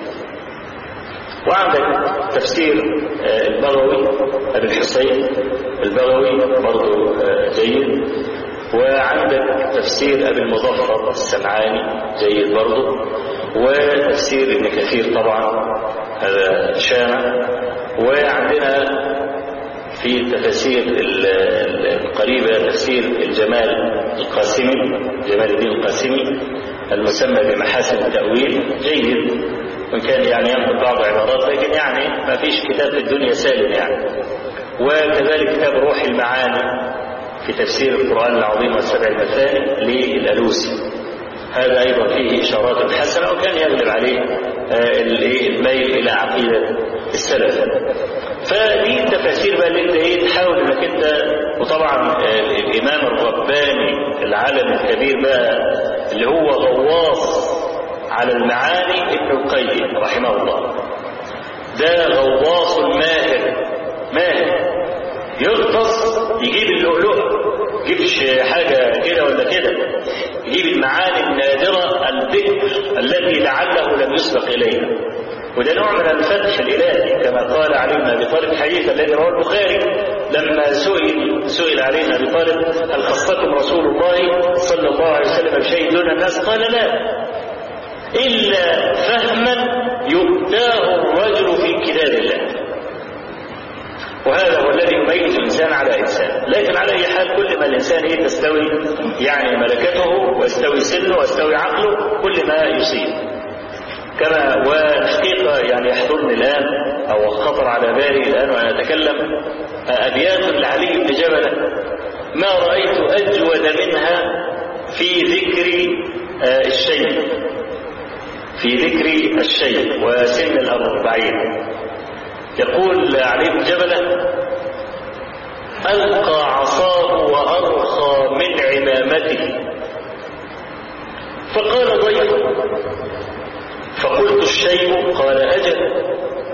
وعندك تفسير البغوي ابي الحسين البغوي برضه جيد وعندك تفسير ابي المظفر السمعاني جيد برضه وتفسير ابن كثير طبعا هذا شامع وعندنا في التفاسير القريبة تفسير الجمال القاسمي جمال الدين القاسمي المسمى بمحاسن التأويل جيد وإن كان يعني ينقل بعض عبارات لكن يعني ما فيش كتاب في الدنيا سالم يعني وكذلك كتاب روح المعاني في تفسير القرآن العظيم والسبع المثاني للألوسي هذا أيضا فيه إشارات حسنة وكان يغلب عليه الميل إلى عقيدة السلف فدي التفاسير بقى اللي انت ايه تحاول انك انت وطبعا الامام الرباني العالم الكبير بقى اللي هو غواص على المعاني ابن القيم رحمه الله ده غواص ماهر ماهر يغطس يجيب اللؤلؤ يجيبش حاجة كده ولا كده يجيب المعاني النادرة الذكر التي لعله لم يسبق إليها وده نوع من الفتح الإلهي كما قال علي بن أبي طالب الحديث الذي رواه البخاري لما سئل سئل علي بن أبي طالب هل خصكم رسول الله صلى الله عليه وسلم بشيء دون الناس قال لا إلا فهما يؤتاه الرجل في كتاب الله وهذا هو الذي يميز الانسان على انسان لكن على اي حال كل ما الانسان ايه تستوي يعني ملكته ويستوي سنه ويستوي عقله كل ما يصيب كما والحقيقة يعني يحضرني الآن أو خطر على بالي الآن وأنا أتكلم أبيات لعلي بن جبل ما رأيت أجود منها في ذكر الشيء في ذكر الشيء وسن الأربعين يقول علي بن جبلة ألقى عصاه وأرخى من عمامته فقال ضيف فقلت الشيء قال أجل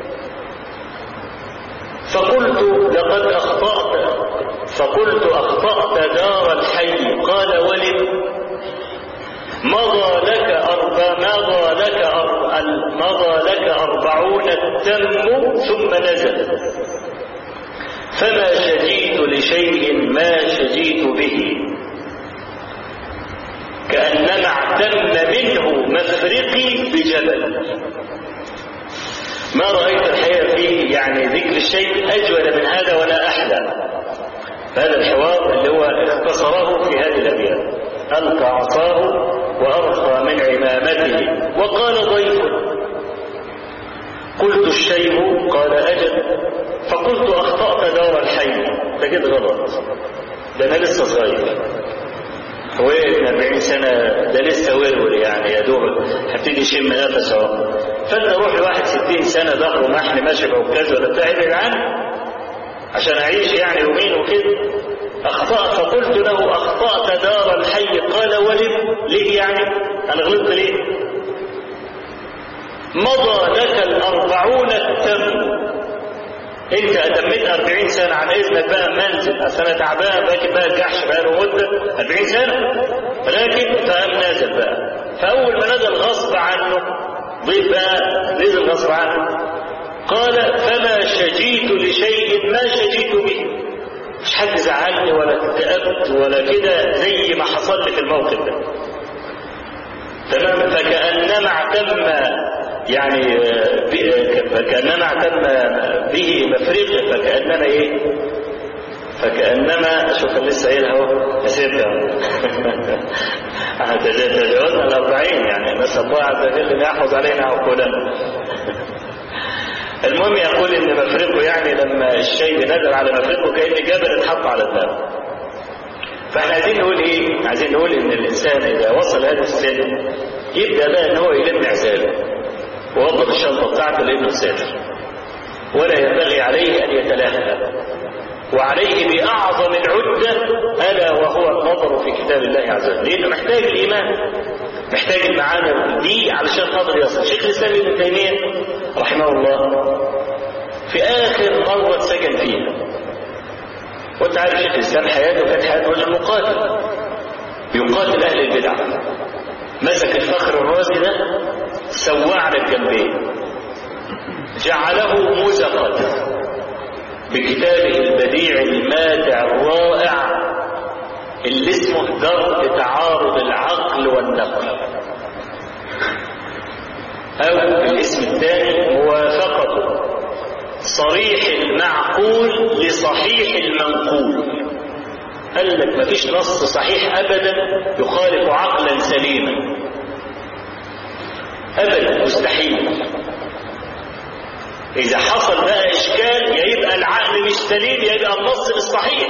فقلت لقد أخطأت فقلت أخطأت دار الحي قال ولم مضى لك أربع مضى لك أربع مضى لك أربعون التم ثم نزل فما شجيت لشيء ما شجيت به كأنما اعتم منه مفرقي بجبل ما رأيت الحقيقة فيه يعني ذكر الشيء أجود من هذا ولا أحلى هذا الحوار اللي هو اختصره في هذه الأبيات ألقى عصاه وأرخى من عمامته وقال ضيف قلت الشيء قال أجل فقلت أخطأت دار الحي ده كده غلط ده أنا لسه صغير هو ابن 40 سنة ده لسه ورور يعني يا دوب هبتدي يشم نفسه اهو فانت روح لواحد 60 سنة ظهره محن ماشي بعكاز ولا بتاع ابعد عنه عشان اعيش يعني يومين وكده اخطأت فقلت له اخطأت دار الحي قال ولم ليه يعني انا غلطت ليه مضى لك الاربعون التم انت اتميت 40 سنة عن اذنك بقى منزل اصل انا تعبان باكل بقى الجحش بقى له مدة 40 سنة لكن فقام نازل بقى فاول ما نزل غصب عنه ضيف بقى نزل غصب عنه قال فما شجيت لشيء ما شجيت به مش حد زعلني ولا اكتئبت ولا كده زي ما حصل لي في الموقف ده تمام فكأنما اعتم يعني فكأنما اعتم به مفرقه فكأنما ايه فكأنما شوف لسه قايلها اهو نسيتها تجاوزنا الأربعين يعني نسأل الله عز وجل أن يحفظ علينا عقولنا المهم يقول ان مفرقه يعني لما الشيء نزل على مفرقه كأن جبل اتحط على دماغه فاحنا عايزين نقول ايه عايزين نقول ان الانسان اذا وصل هذا السن يبدا بقى ان هو يلم عزاله ووضب الشنطه بتاعته لانه سافر ولا ينبغي عليه ان يتلهى وعليه باعظم العده الا وهو النظر في كتاب الله عز وجل لانه محتاج الايمان محتاج المعاني دي علشان خاطر يصل شيخ الاسلام ابن تيميه رحمه الله في اخر مره سجن فيها وانت عارف شيخ الاسلام حياته كانت حياه رجل مقاتل يقاتل اهل البدع مسك الفخر الرازي ده سواه على الجنبين جعله مزقا بكتابه البديع الماتع الرائع اللي اسمه درء تعارض العقل والنقل او الاسم الثاني موافقة صريح المعقول لصحيح المنقول قال لك مفيش نص صحيح ابدا يخالف عقلا سليما ابدا مستحيل اذا حصل بقى اشكال يا يبقى العقل مش سليم يا يبقى النص مش صحيح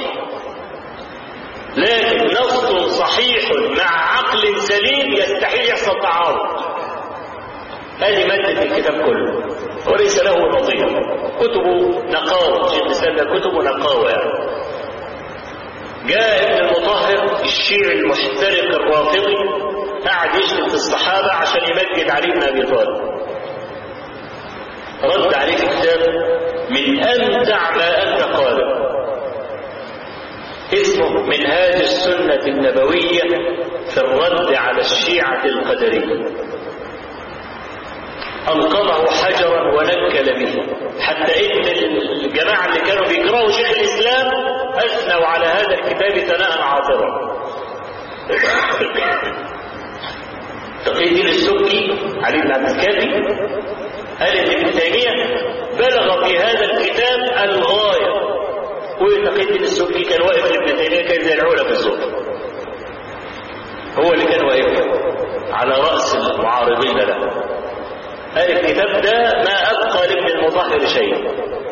لكن نص صحيح مع عقل سليم يستحيل يحصل تعارض هذه مادة الكتاب كله وليس له نظير كتبه نقاوة شيخ الإسلام ده كتبه نقاوة يعني. جاء ابن المطهر الشيعي المحترق الرافضي قعد يشتم في الصحابة عشان يمجد علي بن أبي طالب رد عليه في كتاب من أمتع ما أنت قاله اسمه منهاج السنة النبوية في الرد على الشيعة القدرية ألقمه حجرا ونكل به حتى إن الجماعة اللي كانوا بيكرهوا شيخ الإسلام أثنوا على هذا الكتاب ثناء عاطرا تقي الدين السبكي علي بن عبد الكافي قال ان ابن تيميه بلغ في هذا الكتاب الغايه وتقي الدين السبكي كان واقف لابن تيميه كان زي العلا في الزهد هو اللي كان واقف على راس المعارضين له قال الكتاب ده ما ابقى لابن المطهر شيء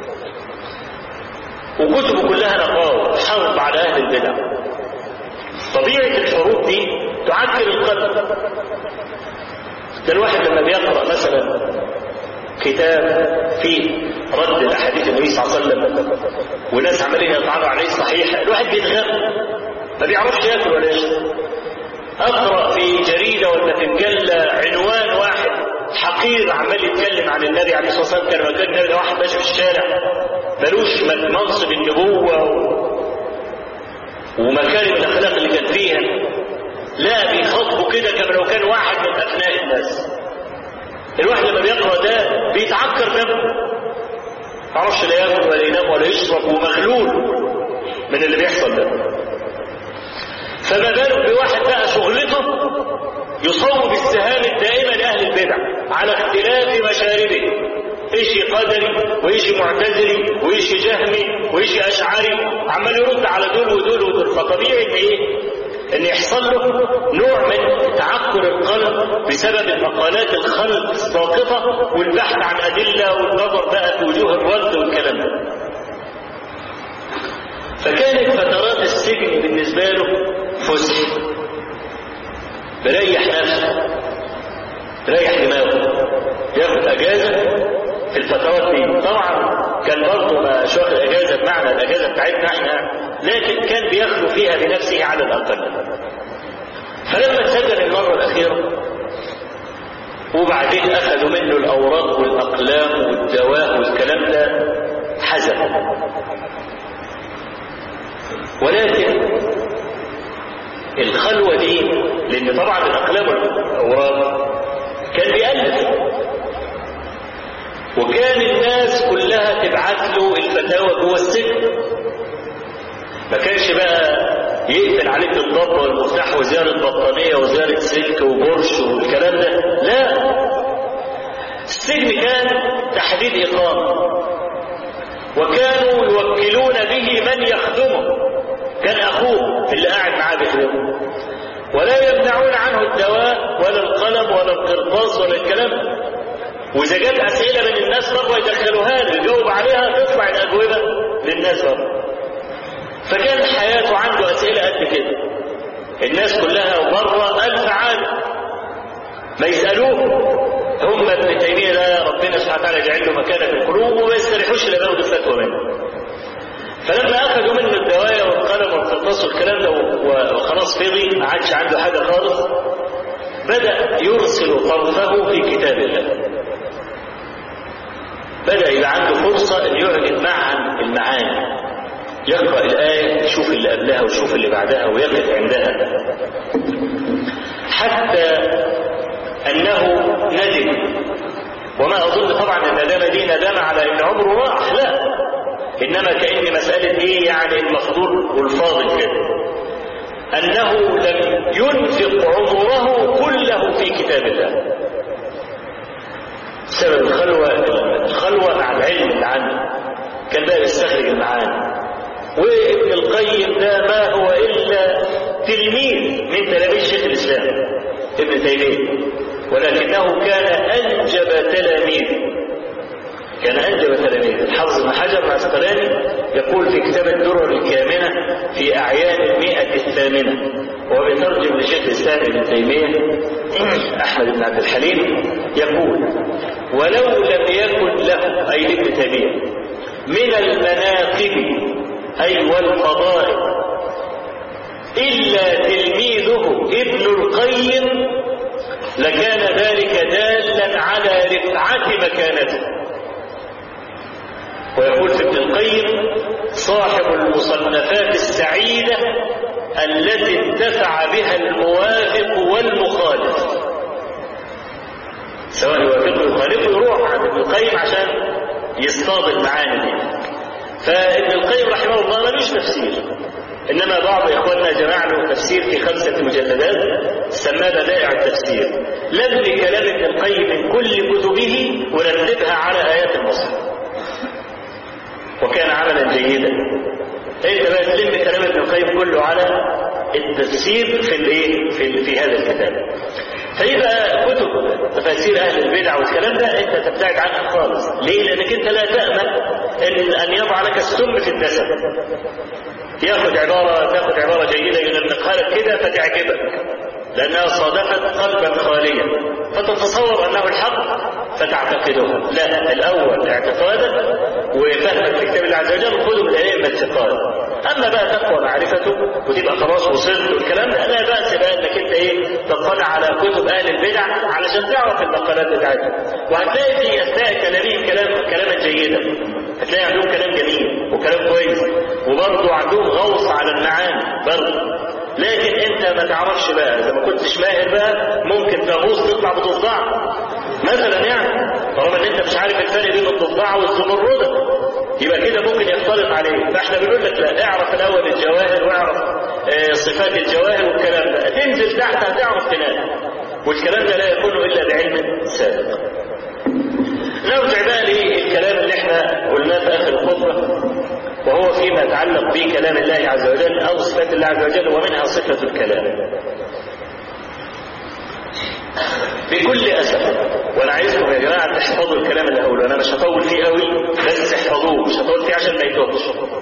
وكتبه كلها نقاوة حرب على اهل البدع طبيعه الحروب دي تعكر القلب ده الواحد لما بيقرا مثلا كتاب فيه رد الاحاديث النبي صلى الله عليه وسلم وناس عمالين يطعنوا عليه صحيح الواحد بيتغم ما بيعرفش ياكل ولا يشرب اقرا في جريده ولا في مجله عنوان واحد حقير عمال يتكلم عن النبي عليه الصلاه والسلام كان مكان النبي ده واحد ماشي في الشارع ملوش منصب النبوه و... ومكارم الاخلاق اللي كان فيها لا بيخاطبوا كده كما لو كان واحد من ابناء الناس الواحد لما بيقرا ده بيتعكر دمه معرفش لا ياكل ولا ينام ولا يشرب ومغلول من اللي بيحصل ده فما بالك بواحد بقى شغلته يصوب السهام الدائمه لاهل البدع على اختلاف مشاربه ايش قدري وايش معتزلي وايش جهمي وايش اشعري عمال يرد على دول ودول ودول فطبيعي ان ايه ان يحصل له نوع من تعكر القلب بسبب المقالات الخلق الساقطه والبحث عن ادله والنظر بقى في وجوه الرد والكلام ده فكانت فترات السجن بالنسبه له فسح بريح نفسه ريح دماغه ياخد اجازه في الفترات دي طبعا كان برضه مش واخد اجازه بمعنى الاجازه بتاعتنا احنا لكن كان بيخلو فيها بنفسه على الاقل فلما اتسجن المره الاخيره وبعدين اخذوا منه الاوراق والاقلام والدواء والكلام ده حزن ولكن الخلوه دي لان طبعا الاقلام والاوراق كان بيألف وكان الناس كلها تبعت له الفتاوى جوه السجن ما كانش بقى يقفل عليك الضبه والمفتاح وزياره بطانيه وزياره سلك وبرش والكلام ده لا السجن كان تحديد اقامه وكانوا يوكلون به من يخدمه كان اخوه اللي قاعد معاه بيخدمه ولا يمنعون عنه الدواء ولا القلم ولا القرطاس ولا الكلام واذا جت اسئله من الناس بره يدخلوها له يجاوب عليها تطلع الاجوبه للناس بره فكان حياته عنده اسئله قد كده الناس كلها بره الف عالم ما يسالوه هم ابن تيميه ده ربنا سبحانه وتعالى يجعل له مكانه في القلوب وما يستريحوش الا بياخدوا فتوى منه فلما اخذوا منه الدوايا والقلم والقرطاس والكلام ده وخلاص فضي ما عادش عنده حاجه خالص بدا يرسل طرفه في كتاب الله بدا يبقى عنده فرصه ان يعلن معا المعاني يقرا الايه يشوف اللي قبلها ويشوف اللي بعدها ويقف عندها حتى انه ندم وما اظن طبعا الندامه دي ندامه على ان عمره راح لا انما كان مساله ايه يعني المفضول والفاضل كده انه لم ينفق عمره كله في كتاب الله سبب الخلوه الخلوه مع العلم اللي عنده كان بقى يستخرج المعاني وابن القيم ده ما هو الا تلميذ من تلاميذ شيخ الاسلام ابن تيميه ولكنه كان انجب تلاميذ كان انجب تلاميذ الحافظ بن حجر العسقلاني يقول في كتاب الدرر الكامنه في اعيان المئه الثامنه وهو بيترجم لشيخ الاسلام ابن تيميه احمد بن عبد الحليم يقول ولو لم يكن له اي ابن تيميه من المناقب أي والفضائل إلا تلميذه ابن القيم لكان ذلك دالا على رفعة مكانته ويقول في ابن القيم صاحب المصنفات السعيدة التي انتفع بها الموافق والمخالف سواء يوافقه يخالفه يروح عند ابن القيم عشان يصطاد المعاني دي فابن القيم رحمه الله ملوش تفسير انما بعض اخواننا جمع له تفسير في خمسه مجلدات سماه بدائع التفسير لم كلام ابن القيم من كل كتبه ورتبها على ايات المصحف وكان عملا جيدا انت بقى تلم كلام ابن القيم كله على التفسير في الايه في, في هذا الكتاب فيبقى كتب تفاسير اهل البدع والكلام ده انت تبتعد عنها خالص ليه لانك انت لا تامن ان ان يضع لك السم في الدسم ياخذ عباره تاخذ عباره جيده ينمقها لك كده فتعجبك لأنها صادفت قلبا خاليا فتتصور أنه الحق فتعتقده لا الأول اعتقادك وفهمك في كتاب الله عز وجل خذه من الأئمة الثقات أما بقى تقوى معرفته وتبقى خلاص وصلت والكلام ده لا بأس بقى إنك أنت إيه تطلع على كتب أهل البدع علشان تعرف المقالات بتاعتهم وهتلاقي في أثناء كلامهم كلام كلاما جيدا هتلاقي عندهم كلام جميل وكلام كويس وبرضه عندهم غوص على المعاني برضه لكن انت ما تعرفش بقى اذا ما كنتش ماهر بقى ممكن تغوص تطلع بضفدع مثلا يعني طالما ان انت مش عارف الفرق بين الضفدع والزمرده يبقى كده ممكن يختلط عليه فاحنا بنقول لك لا اعرف الاول الجواهر واعرف اه صفات الجواهر والكلام ده تنزل تحت هتعرف تنام والكلام ده لا يكون الا بعلم سابق نرجع بقى للكلام اللي احنا قلناه في اخر الخطبه وهو فيما يتعلق بكلام الله عز وجل او صفات الله عز وجل ومنها صفه الكلام بكل اسف وانا عايزكم يا جماعه تحفظوا الكلام اللي هقوله انا مش هطول فيه قوي بس احفظوه مش هطول فيه عشان ما يتوهش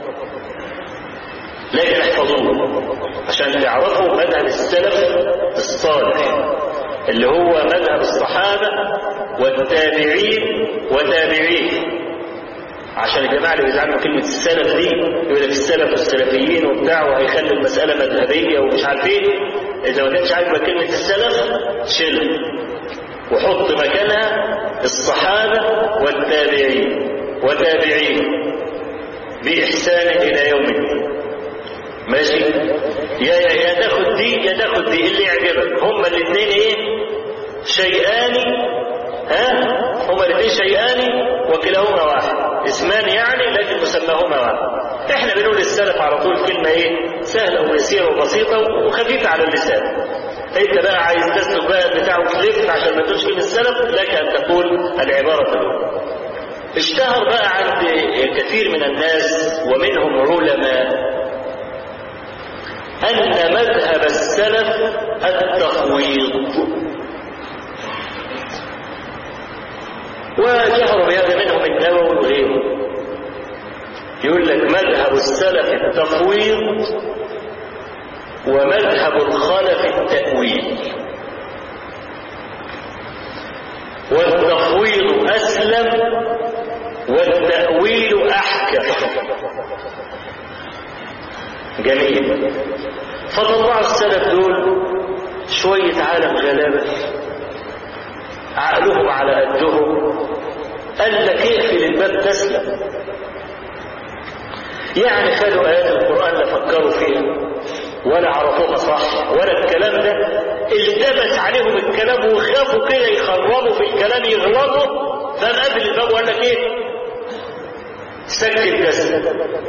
لكن احفظوه عشان تعرفوا مذهب السلف الصالح اللي هو مذهب الصحابه والتابعين وتابعيه عشان الجماعه اللي بيزعلوا كلمه السلف دي يقول لك السلف والسلفيين وبتاع وهيخلي المساله مذهبيه ومش عارف ايه اذا ما كانش عاجبك كلمه السلف شيل وحط مكانها الصحابه والتابعين وتابعين باحسان الى يوم الدين ماشي يا يا يا تاخد دي يا تاخد دي اللي يعجبك هما الاثنين ايه شيئان ها هما الاثنين شيئان وكلاهما واحد اسمان يعني لكن مسماهما واحد احنا بنقول السلف على طول كلمه ايه سهله ويسيره وبسيطه وخفيفه على اللسان انت بقى عايز تسلك بقى بتاعه تلف عشان ما تقولش كلمه السلف لك ان تقول العباره الاولى اشتهر بقى عند كثير من الناس ومنهم علماء أن مذهب السلف التفويض وجهر بهذا منهم النووي وغيره يقول لك مذهب السلف التفويض ومذهب الخلف التأويل والتفويض أسلم والتأويل أحكم جميل فطلعوا السلف دول شوية عالم غلابة عقلهم على قدهم قال لك اقفل الباب تسلم يعني خدوا آيات القرآن لا فكروا فيها ولا عرفوها صح ولا الكلام ده التبس عليهم الكلام وخافوا كده يخربوا في الكلام يغلطوا فقام قافل الباب وقال لك ايه سكت تسلم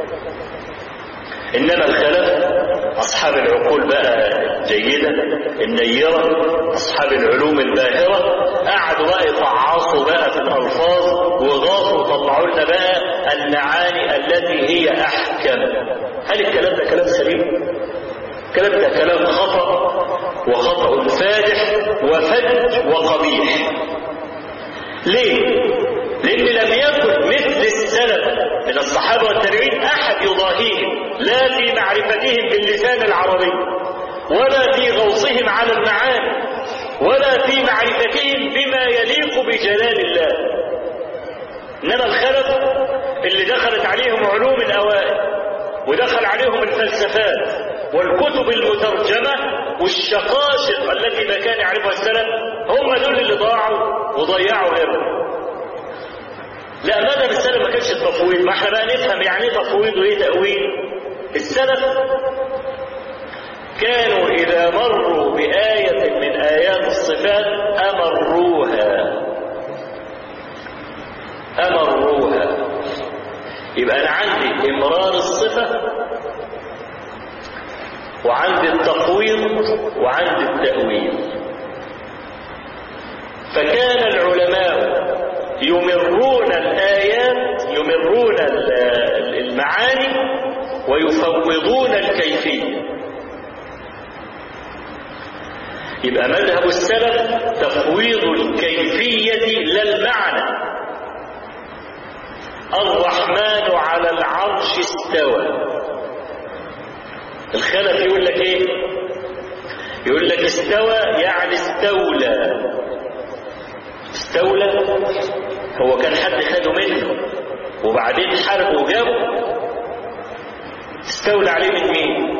انما الخلف اصحاب العقول بقى الجيده النيره اصحاب العلوم الباهره قعدوا بقى يفعصوا بقى في الالفاظ وغاصوا وطلعوا لنا بقى المعاني التي هي احكم هل الكلام ده كلام سليم الكلام ده كلام خطا وخطا فادح وفج وقبيح ليه لان لم يكن مثل السلف من الصحابه والتابعين احد يضاهيهم لا في معرفتهم باللسان العربي ولا في غوصهم على المعاني ولا في معرفتهم بما يليق بجلال الله انما الخلف اللي دخلت عليهم علوم الاوائل ودخل عليهم الفلسفات والكتب المترجمه والشقاشق التي ما كان يعرفها السلف هم دول اللي ضاعوا وضيعوا غيرهم لا مذهب السلف ما كانش التفويض ما احنا بقى نفهم يعني ايه تفويض وايه تأويل السلف كانوا إذا مروا بآية من آيات الصفات أمروها أمروها يبقى أنا عندي إمرار الصفة وعندي التفويض وعندي التأويل فكان العلماء يمرون الآيات يمرون المعاني ويفوضون الكيفية يبقى مذهب السلف تفويض الكيفية لا المعنى الرحمن على العرش استوى الخلف يقول لك ايه يقول لك استوى يعني استولى استولى هو كان حد خده منه وبعدين حاربه وجابه استولى عليه من مين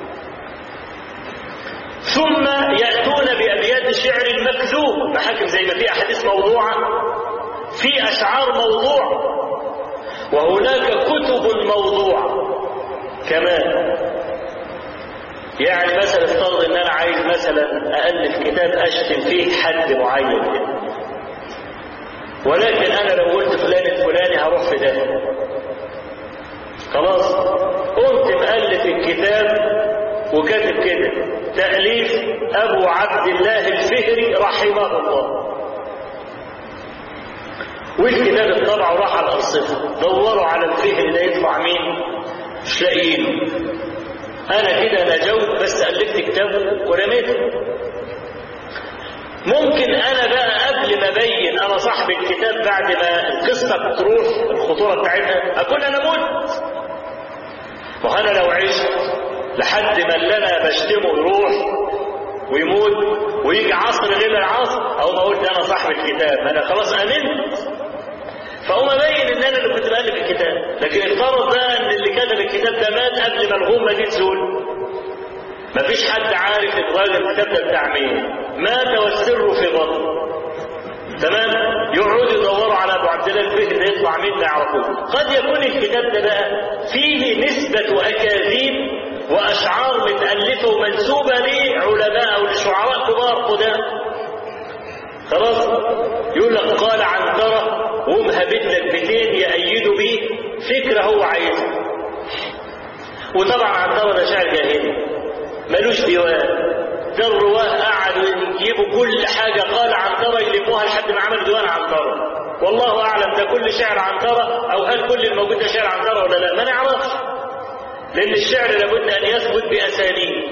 ثم يأتون بأبيات الشعر المكذوب محاكم زي ما في أحاديث موضوعة في أشعار موضوع وهناك كتب موضوعة كمان يعني مثلا افترض ان انا عايز مثلا الف كتاب اشتم فيه حد معين كده ولكن انا لو قلت فلان الفلاني هروح في ده خلاص قمت مؤلف الكتاب وكاتب كده تأليف أبو عبد الله الفهري رحمه الله والكتاب اتطبع وراح على الأرصفة دوروا على الفهري ده يطلع مين مش لاقيينه أنا كده نجوت بس ألفت كتابه ورميته ممكن أنا بقى قبل ما أبين أنا صاحب الكتاب بعد ما القصة تروح الخطورة بتاعتها أكون أنا مت وأنا لو عشت لحد ما اللي أنا بشتمه يروح ويموت ويجي عصر غير العصر أو ما قلت أنا صاحب الكتاب أنا خلاص آمنت فأقوم أبين إن أنا اللي كنت بألف الكتاب لكن افترض بقى إن اللي كتب الكتاب ده مات قبل ما الغمة دي تزول مفيش حد عارف الراجل الكتاب ده بتاع مين مات والسر في بطن تمام يقعدوا يدوروا على ابو عبد الله الفهري ده يطلع مين ما يعرفوش قد يكون الكتاب ده بقى فيه نسبة أكاذيب وأشعار متألفة ومنسوبة لعلماء أو لشعراء كبار قدام خلاص يقول لك قال عنترة ومهبت لك بيتين يأيدوا بيه فكرة هو عايزها وطبعا عنترة ده شاعر جاهلي ملوش ديوان ده الرواه قعدوا يجيبوا كل حاجة قال عنترة يلموها لحد ما عمل ديوان عنترة والله أعلم ده كل شعر عنترة أو هل كل الموجود ده شعر عنترة ولا لا ما نعرفش لأن الشعر لابد أن يثبت بأسانيد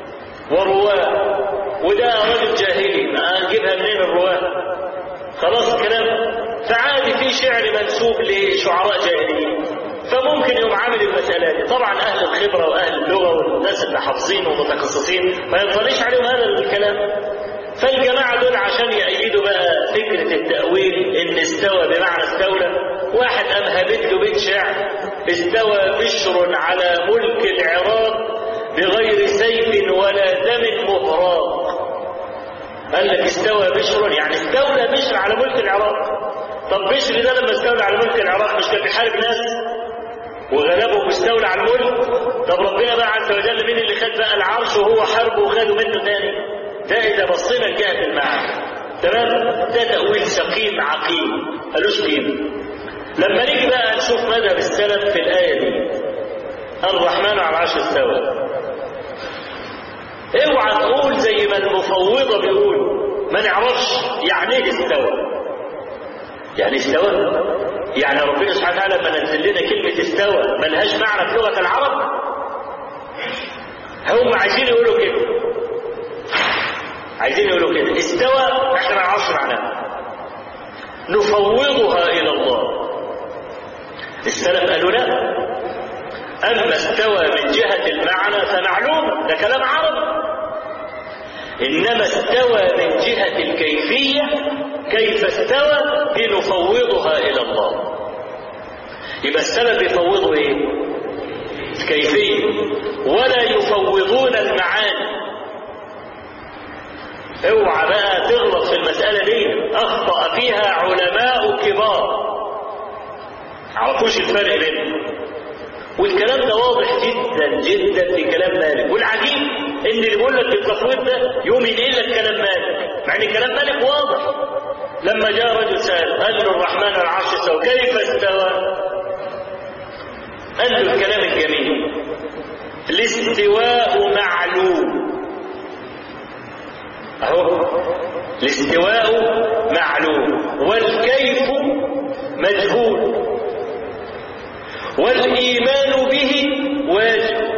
ورواه وده رجل جاهلي ما نجيبها منين الرواه خلاص الكلام فعادي في شعر منسوب لشعراء جاهليين فممكن يوم عامل المسألة دي طبعا أهل الخبرة وأهل اللغة والناس اللي حافظين ومتخصصين ما ينطليش عليهم هذا الكلام فالجماعة دول عشان يأيدوا بقى فكرة التأويل إن استوى بمعنى استولى واحد قام هابت له بيت شعر استوى بشر على ملك العراق بغير سيف ولا دم مهراق قال لك استوى بشر يعني استولى بشر على ملك العراق طب بشر ده لما استولى على ملك العراق مش كان بيحارب ناس وغلبه واستولى على الملك طب ربنا بقى عز وجل مين اللي خد بقى العرش وهو حاربه وخده منه تاني ده اذا بصينا لجهه المعنى تمام ده تاويل سقيم عقيم ملوش قيمه لما نيجي بقى نشوف مذهب السلف في الايه دي الرحمن على العرش استوى اوعى تقول زي ما المفوضه بيقولوا ما نعرفش يعني ايه استوى يعني استوى يعني ربنا سبحانه وتعالى لما نزل لنا كلمه استوى ملهاش معنى في لغه العرب هم عايزين يقولوا كده عايزين يقولوا كده استوى احنا ما نعرفش معناها نفوضها الى الله السلف قالوا لا اما استوى من جهه المعنى فمعلوم ده كلام عربي انما استوى من جهه الكيفيه كيف استوى بنفوضها الى الله يبقى السلف يفوضوا ايه الكيفيه ولا يفوضون المعاني اوعى بقى تغلط في المسألة دي أخطأ فيها علماء كبار عرفوش الفرق بينهم والكلام ده واضح جدا جدا في كلام مالك والعجيب ان اللي بيقول لك التفويض ده يوم ينقل لك كلام مالك مع ان كلام مالك واضح لما جاء رجل سأل قال له الرحمن على العرش استوى كيف استوى؟ قال له الكلام الجميل الاستواء معلوم اهو الاستواء معلوم والكيف مجهول والايمان به واجب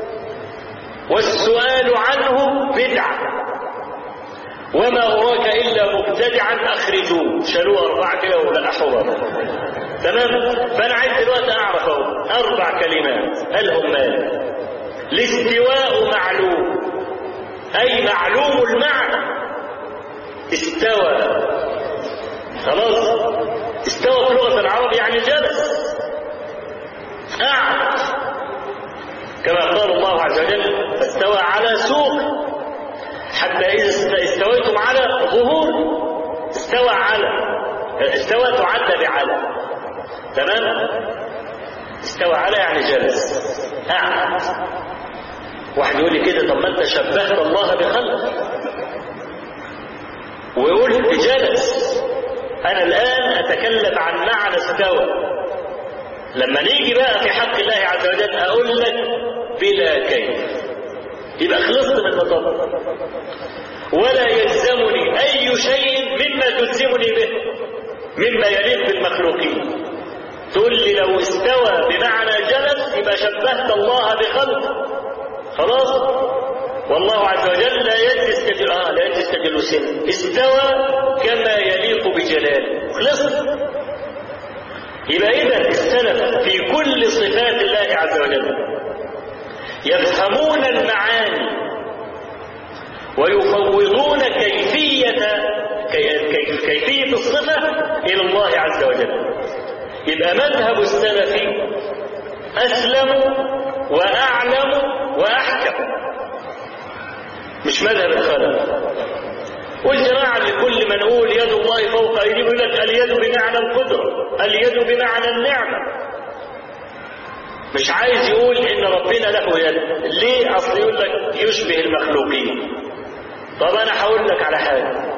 والسؤال عنه بدعه وما اراك الا مبتدعا اخرجوه شالوه اربعه كده ولقحوها تمام فانا عايز دلوقتي اعرف اهو اربع كلمات هل هم مال الاستواء معلوم أي معلوم المعنى استوى خلاص استوى في لغة العرب يعني جلس قعد كما قال الله عز وجل فاستوى على سوق حتى إذا استويتم على ظهور استوى على استوى تعد بعلى تمام استوى على يعني جلس قعد واحد يقول لي كده طب ما انت شبهت الله بخلق ويقول جلس انا الان اتكلم عن معنى استوى لما نيجي بقى في حق الله عز وجل اقول لك بلا كيف يبقى خلصت من المطلب ولا يلزمني اي شيء مما تلزمني به مما يليق بالمخلوقين تقول لي لو استوى بمعنى جلس يبقى شبهت الله بخلق خلاص والله عز وجل لا يجزي استجل اه لا يجزي استجل استوى كما يليق بجلاله خلصت يبقى اذا السلف في كل صفات الله عز وجل يفهمون المعاني ويفوضون كيفية كيفية الصفة إلى الله عز وجل يبقى مذهب السلف أسلم وأعلم وأحكم مش مذهب الخلف والجماعة لكل من نقول يد الله فوق أيديهم يقول لك اليد بمعنى القدرة اليد بمعنى النعمة مش عايز يقول ان ربنا له يد ليه اصل يقول لك يشبه المخلوقين طب انا هقول لك على حاجه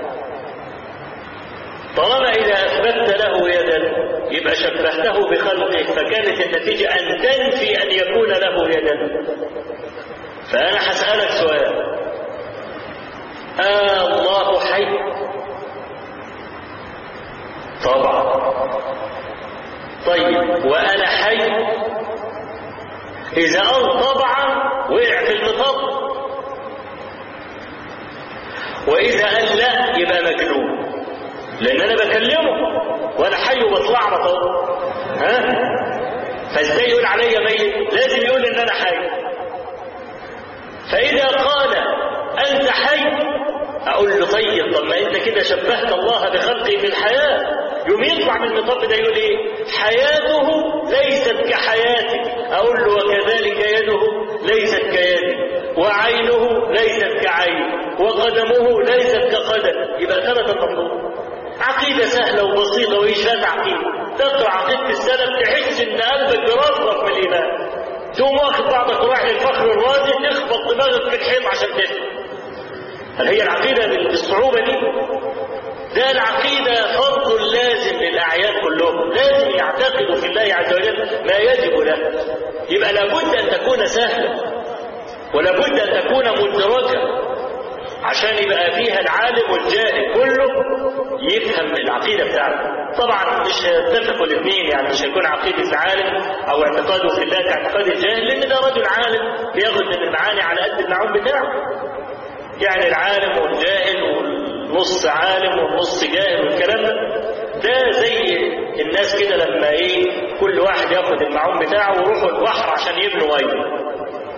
طالما اذا اثبتت له يدا يبقى شبهته بخلقه فكانت النتيجه ان تنفي ان يكون له يدا فانا هسالك سؤال آه الله حي طبعا طيب وانا حي إذا قال طبعا وقع في المطب وإذا قال لا يبقى مجنون لأن أنا بكلمه وأنا حي وبطلع مطب ها فإزاي يقول عليا ميت لازم يقول إن أنا حي فإذا قال أنت حي أقول له طيب طب ما أنت كده شبهت الله بخلقه في الحياة يوم يطلع من المطب ده يقول ايه حياته ليست كحياتك اقول له وكذلك يده ليست كيدي وعينه ليست كعين وقدمه ليست كقدم يبقى ثبت المطلوب عقيدة سهلة وبسيطة وإيشات عقيدة تقرأ عقيدة السلف تحس إن قلبك برفرف من الإيمان تقوم واخد بعضك ورايح للفخر الرازي تخبط دماغك في الحيط عشان تفهم هل هي العقيدة بالصعوبة دي؟ ده العقيدة فرض لازم للأعيان كلهم لازم يعتقدوا في الله عز وجل ما يجب له يبقى لابد أن تكون سهلة ولابد أن تكون مدرجة عشان يبقى فيها العالم والجاهل كله يفهم العقيدة بتاعته طبعا مش هيتفقوا الاثنين يعني مش هيكون عقيدة العالم او اعتقاده في الله كاعتقاد الجاهل لان ده رجل عالم بياخد من المعاني على قد المعون بتاعه يعني العالم والجاهل والنص عالم والنص جاهل والكلام ده ده زي الناس كده لما ايه كل واحد ياخد المعون بتاعه ويروحوا البحر عشان يبنوا ميه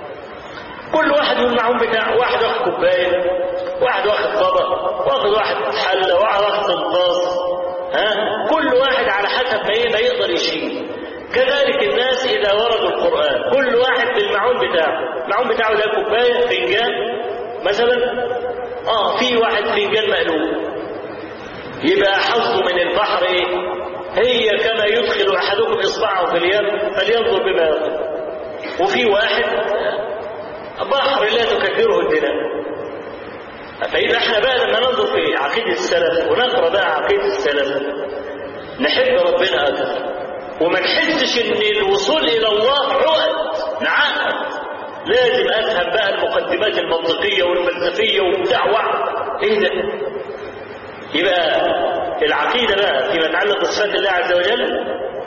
كل واحد والمعون بتاعه واحد واخد كوبايه واحد واخد طبق واخد واحد حله واحد واخد قنطاس ها كل واحد على حسب ما ايه ما يقدر يشيل كذلك الناس اذا وردوا القران كل واحد بالمعون بتاعه المعون بتاعه ده كوبايه فنجان مثلا اه في واحد فنجان مقلوب يبقى حظه من البحر ايه هي كما يدخل احدكم اصبعه في اليم فلينظر بما يقول وفي واحد بحر لا تكدره الدنيا فإذا احنا بقى لما ننظر في عقيدة السلف ونقرأ بقى عقيدة السلف نحب ربنا أكثر وما نحسش ان الوصول الى الله عقد نعقد لازم افهم بقى المقدمات المنطقيه والفلسفيه وبتاع ايه ده يبقى العقيده بقى فيما يتعلق بصفات الله عز وجل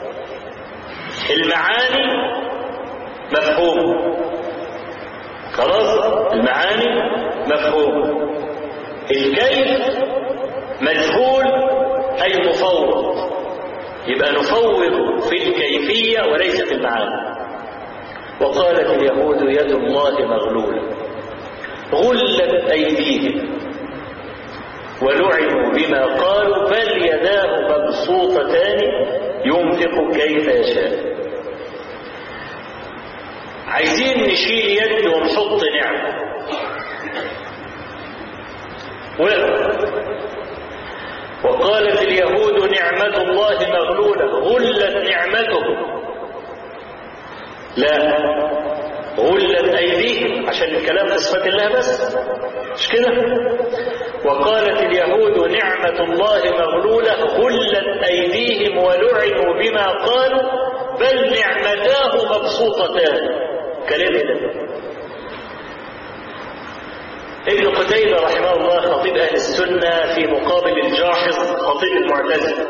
المعاني مفهوم خلاص المعاني مفهوم الكيف مجهول اي مفوض يبقى نفوض في الكيفيه وليس في المعاني وقالت اليهود يد الله مغلوله غلت أيديهم ولعنوا بما قالوا بل يداه مبسوطتان ينفق كيف يشاء عايزين نشيل يد ونحط نعمة وقالت اليهود نعمة الله مغلولة غلت نعمته لا غلت أيديهم عشان الكلام في صفات الله بس مش كده وقالت اليهود نعمة الله مغلولة غلت أيديهم ولعنوا بما قالوا بل نعمتاه مبسوطتان كلام ده ابن قتيبة رحمه الله خطيب أهل السنة في مقابل الجاحظ خطيب المعتزلة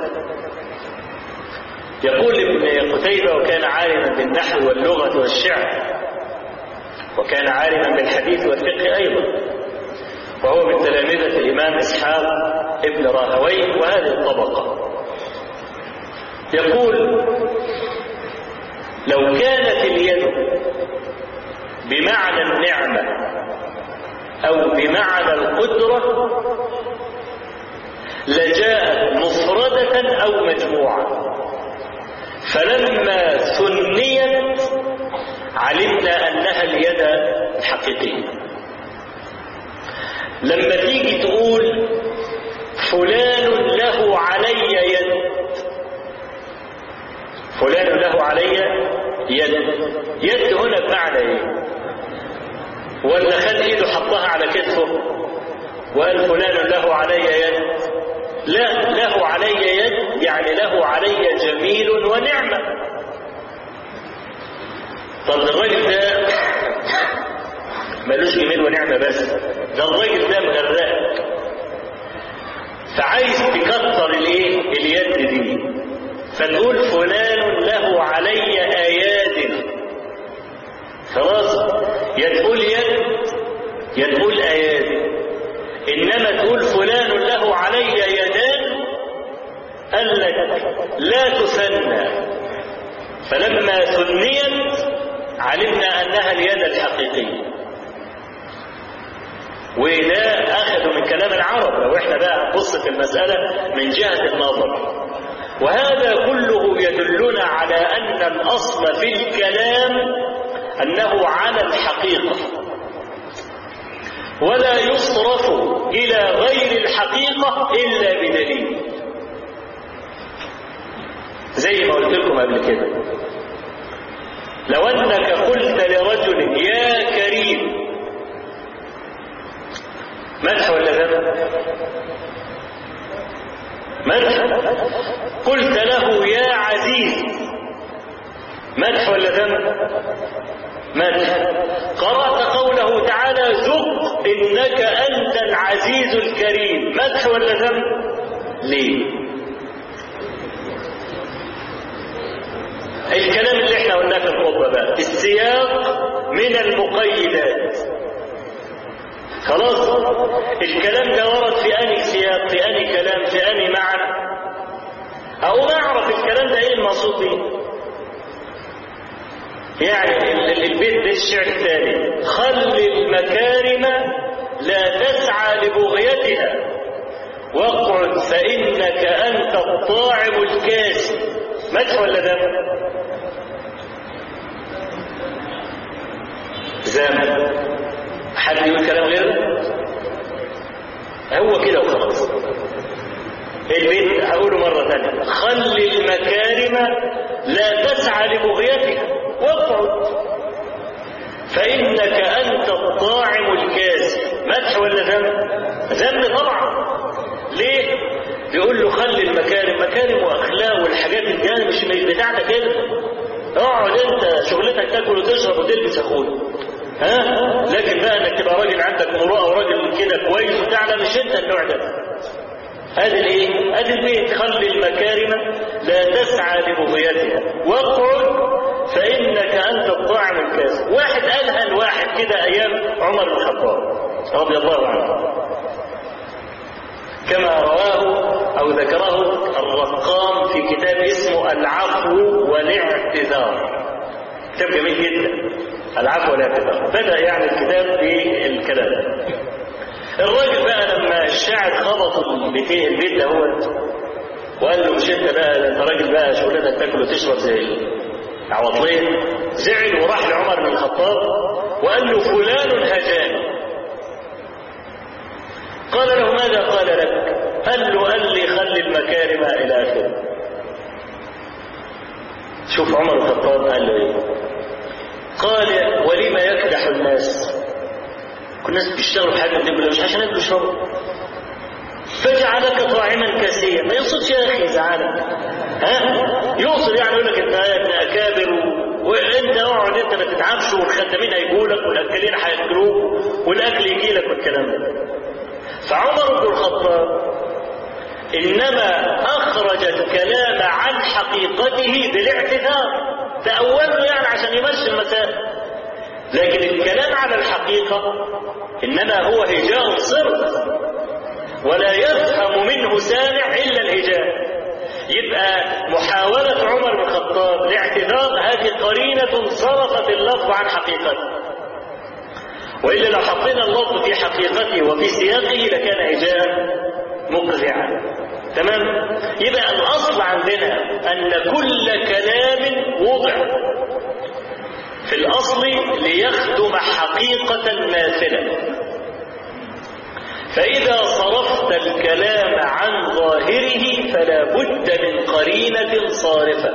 يقول ابن قتيبة وكان عالما بالنحو واللغة والشعر وكان عالما بالحديث والفقه أيضا وهو من تلامذة الإمام إسحاق ابن راهوي وهذه الطبقة يقول لو كانت اليد بمعنى النعمة أو بمعنى القدرة لجاءت مفردة أو مجموعة فلما ثنيت علمنا أنها اليد الحقيقية لما تيجي تقول فلان له علي يد فلان له علي يد يد هنا بمعنى ايه ولا خد ايده حطها على كتفه وقال فلان له علي يد لا له علي يد يعني له علي جميل ونعمة طب الراجل ده ملوش جميل ونعمة بس ده الراجل ده مغرقك فعايز تكتر الايه اليد دي فتقول فلان له علي اياد خلاص يا تقول يد يا تقول اياد انما تقول فلان له علي يدان قال لك لا تثنى فلما ثنيت علمنا انها اليد الحقيقيه وده اخذوا من كلام العرب لو احنا بقى نبص في المساله من جهه النظر وهذا كله يدلنا على ان الاصل في الكلام انه على الحقيقه ولا يصرف الى غير الحقيقه الا بدليل زي ما قلت لكم قبل كده لو انك قلت لرجل يا كريم مدح ولا ذم مدح قلت له يا عزيز مدح ولا ذم مدح قرأت قوله تعالى ذق إنك أنت العزيز الكريم مدح ولا ذم ليه الكلام اللي احنا قلناه في الخطبة بقى السياق من المقيدات خلاص الكلام ده ورد في أني سياق في أني كلام في أني معنى أو ما أعرف الكلام ده إيه المقصود بيه يعني البيت ده الشعر الثاني خل المكارم لا تسعى لبغيتها واقعد فإنك أنت الطاعم الكاسي مدح ولا دم زمن حد يقول كلام غير هو كده وخلاص البيت هقوله مرة ثانية خل المكارم لا تسعى لبغيتها واقعد فإنك أنت الطاعم الكاسي مدح ولا ذم؟ ذم طبعا ليه؟ بيقول له خلي المكارم مكارم وأخلاق والحاجات الجانب مش مش بتاعتك كده اقعد انت شغلتك تاكل وتشرب وتلبس اخوك ها لكن بقى انك تبقى راجل عندك مروءه وراجل كده كويس وبتاع لا مش انت النوع ده ادي الايه ادي البيت خلي المكارم لا تسعى لبغيتها واقعد فانك انت الطاعم الكاسب واحد قالها لواحد كده ايام عمر بن الخطاب رضي الله عنه كما رواه او ذكره الرقام في كتاب اسمه العفو والاعتذار كتاب جميل جدا العفو والاعتذار بدأ يعني الكتاب بالكلام الراجل بقى لما الشاعر خبط البيت البيت دهوت وقال له مش انت بقى ده انت راجل بقى شغلتك تاكل وتشرب زي العواطلين زعل وراح لعمر بن الخطاب وقال له فلان هجاني قال له ماذا قال لك قال له قال لي خلي المكارم الى اخره شوف عمر بن الخطاب قال له ايه قال ولما يكدح الناس كل الناس بيشتغلوا في حاجه يقول مش عشان ياكلوا يشربوا فجعلك طاعما كاسيا ما يقصدش يا اخي يزعلك ها يقصد يعني يقول لك انت ابن اكابر وانت اقعد انت ما تتعبش والخدامين هيجوا لك والاكلين هياكلوك والاكل يجي لك والكلام ده فعمر بن الخطاب انما اخرج الكلام عن حقيقته بالاعتذار تأوله يعني عشان يمشي المسائل لكن الكلام على الحقيقة إنما هو هجاء صرف ولا يفهم منه سامع إلا الهجاء يبقى محاولة عمر بن الخطاب لاعتذار هذه قرينة صرفت اللفظ عن حقيقته وإلا لو حطينا اللفظ في حقيقته وفي سياقه لكان هجاء مقزعا تمام يبقى الأصل عندنا أن كل كلام وضع في الأصل ليخدم حقيقة ماثلة فإذا صرفت الكلام عن ظاهره فلا بد من قرينة صارفة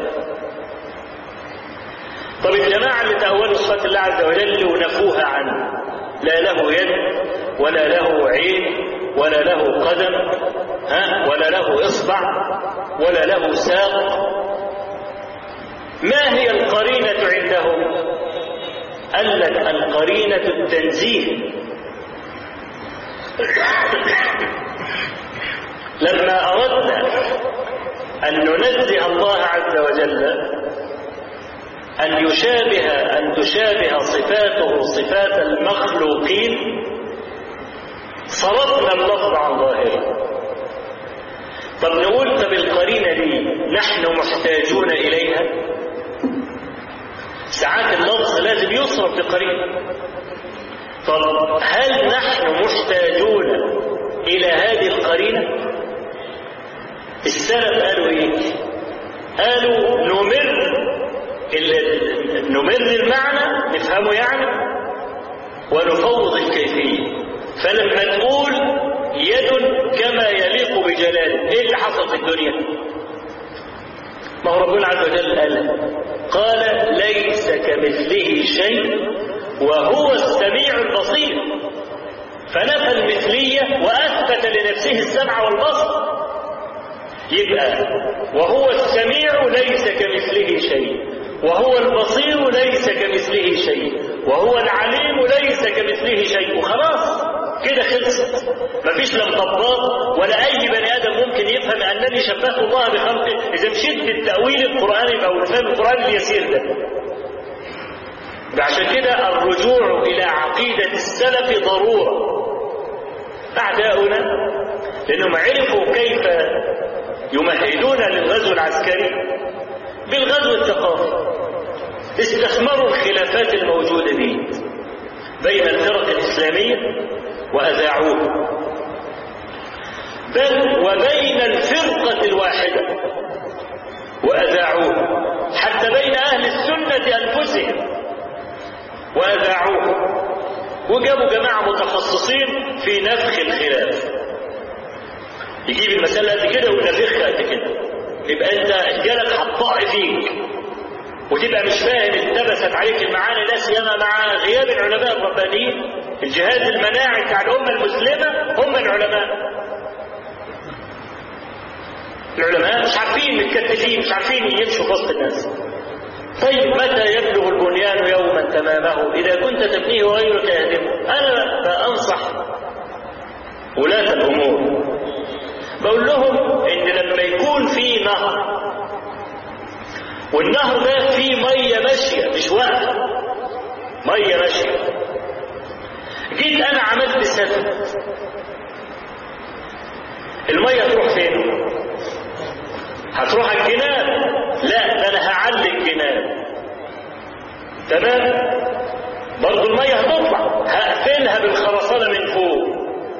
طب الجماعة اللي تأولوا صفات الله عز وجل ونفوها عنه لا له يد ولا له عين ولا له قدم ها ولا له إصبع ولا له ساق ما هي القرينة عندهم قال لك القرينة التنزيه لما أردنا أن ننزه الله عز وجل أن يشابه أن تشابه صفاته صفات المخلوقين صرفنا اللفظ عن ظاهره طب نقول طب القرينة دي نحن محتاجون إليها ساعات اللفظ لازم يصرف بقرينة طب هل نحن محتاجون إلى هذه القرينة السلف قالوا إيه قالوا نمر نمر المعنى نفهمه يعني ونفوض الكيفية فلما تقول يد كما يليق بجلاله ايه اللي حصل في الدنيا ما هو ربنا عز وجل قال قال ليس كمثله شيء وهو السميع البصير فنفى المثلية وأثبت لنفسه السمع والبصر يبقى وهو السميع ليس كمثله شيء وهو البصير ليس كمثله شيء وهو العليم ليس كمثله شيء وخلاص كده خلصت مفيش لا مطبات ولا اي بني ادم ممكن يفهم انني شبهت الله بخلقه اذا مشيت بالتاويل القراني او الفهم القراني اليسير ده عشان كده الرجوع الى عقيده السلف ضروره اعداؤنا لانهم عرفوا كيف يمهدون للغزو العسكري بالغزو الثقافي استثمروا الخلافات الموجوده دي بين الفرق الاسلاميه وأذاعوه بل وبين الفرقة الواحدة وأذاعوه حتى بين أهل السنة أنفسهم وأذاعوه وجابوا جماعة متخصصين في نفخ الخلاف يجيب المسألة قد كده وينفخها قد كده يبقى أنت جالك حطاء فيك وتبقى مش فاهم التبست عليك المعاني لا سيما مع غياب العلماء الربانيين الجهاز المناعي بتاع الأمة المسلمة هم العلماء العلماء مش عارفين متكتفين مش عارفين يمشوا في وسط الناس طيب متى يبلغ البنيان يوما تمامه إذا كنت تبنيه وغيرك يهدمه أنا بأنصح ولاة الأمور بقول لهم إن لما يكون في نهر والنهر ده فيه مية ماشية مش واقفة مية ماشية جيت انا عملت سد الميه تروح فين هتروح الجنان لا ده انا هعلي الجنان تمام الميه هتطلع هقفلها بالخرسانه من فوق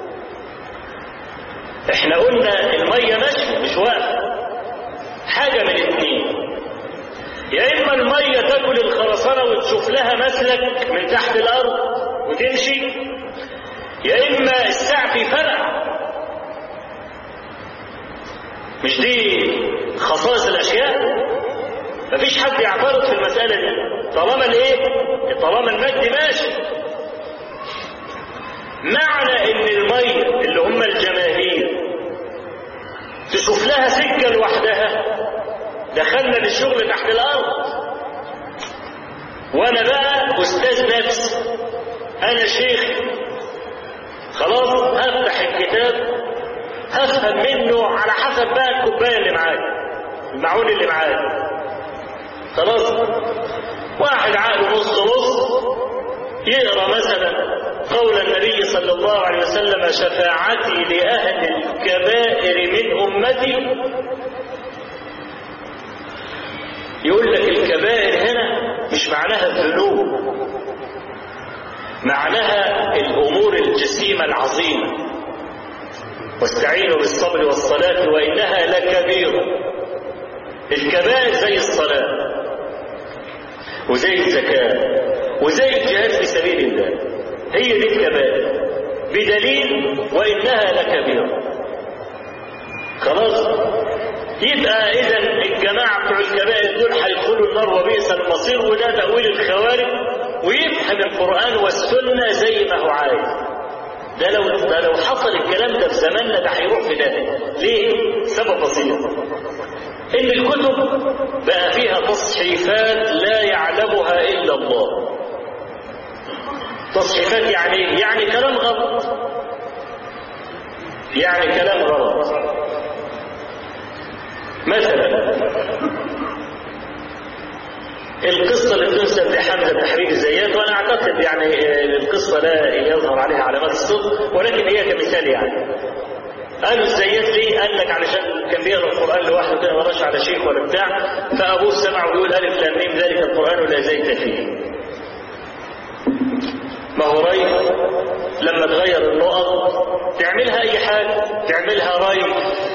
احنا قلنا الميه ماشيه مش واقفه حاجه من اتنين يا اما الميه تاكل الخرسانه وتشوف لها مسلك من تحت الارض وتمشي يا اما السقف يفرقع مش دي خصائص الاشياء مفيش حد يعترض في المساله دي طالما الايه طالما المجد ماشي معنى ان الميه اللي هم الجماهير تشوف لها سكه لوحدها دخلنا للشغل تحت الارض وانا بقى استاذ نفس انا شيخ خلاص هفتح الكتاب هفهم منه على حسب بقى الكوبايه اللي معايا المعون اللي معايا خلاص واحد عقله نص نص يقرا مثلا قول النبي صلى الله عليه وسلم شفاعتي لاهل الكبائر من امتي يقول لك الكبائر هنا مش معناها الذنوب معناها الامور الجسيمه العظيمه واستعينوا بالصبر والصلاه وانها لكبيره الكبائر زي الصلاه وزي الزكاه وزي الجهاد في سبيل الله هي دي الكبائر بدليل وانها لكبيره خلاص يبقى اذا الجماعه بتوع الكبائر دول هيدخلوا النار وبئس المصير وده تاويل الخوارج ويفهم القران والسنه زي ما هو عايز ده لو ده لو حصل الكلام ده في زماننا ده هيروح في ده ليه؟ سبب بسيط ان الكتب بقى فيها تصحيفات لا يعلمها الا الله تصحيفات يعني ايه؟ يعني كلام غلط يعني كلام غلط مثلا القصة اللي بتنسب لحمزة تحرير الزيات وأنا أعتقد يعني القصة لا يظهر عليها علامات الصدق ولكن هي كمثال يعني قالوا الزيات ليه؟ قال لك علشان كان بيقرا القرآن لوحده كده مراش على شيخ ولا بتاع فأبوه سمع ويقول ألف لام ميم ذلك القرآن لا زيت فيه. ما هو ري لما تغير النقط تعملها أي حاجة تعملها ري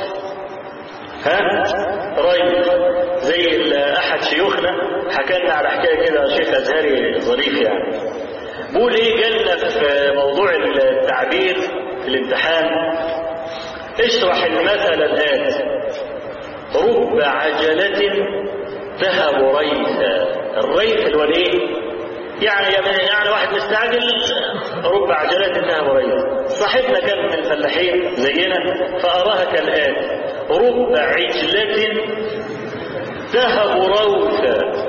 ها ري زي احد شيوخنا حكى لنا على حكايه كده شيخ ازهري ظريف يعني بيقول ايه جالنا في موضوع التعبير في الامتحان اشرح المثل الاتي رب عجلة تهب ريثا الريث اللي هو الايه؟ يعني يعني واحد مستعجل رب عجلة تهب ريثا صاحبنا كان من الفلاحين زينا فأراها كالآتي رب عجلة تهب روثا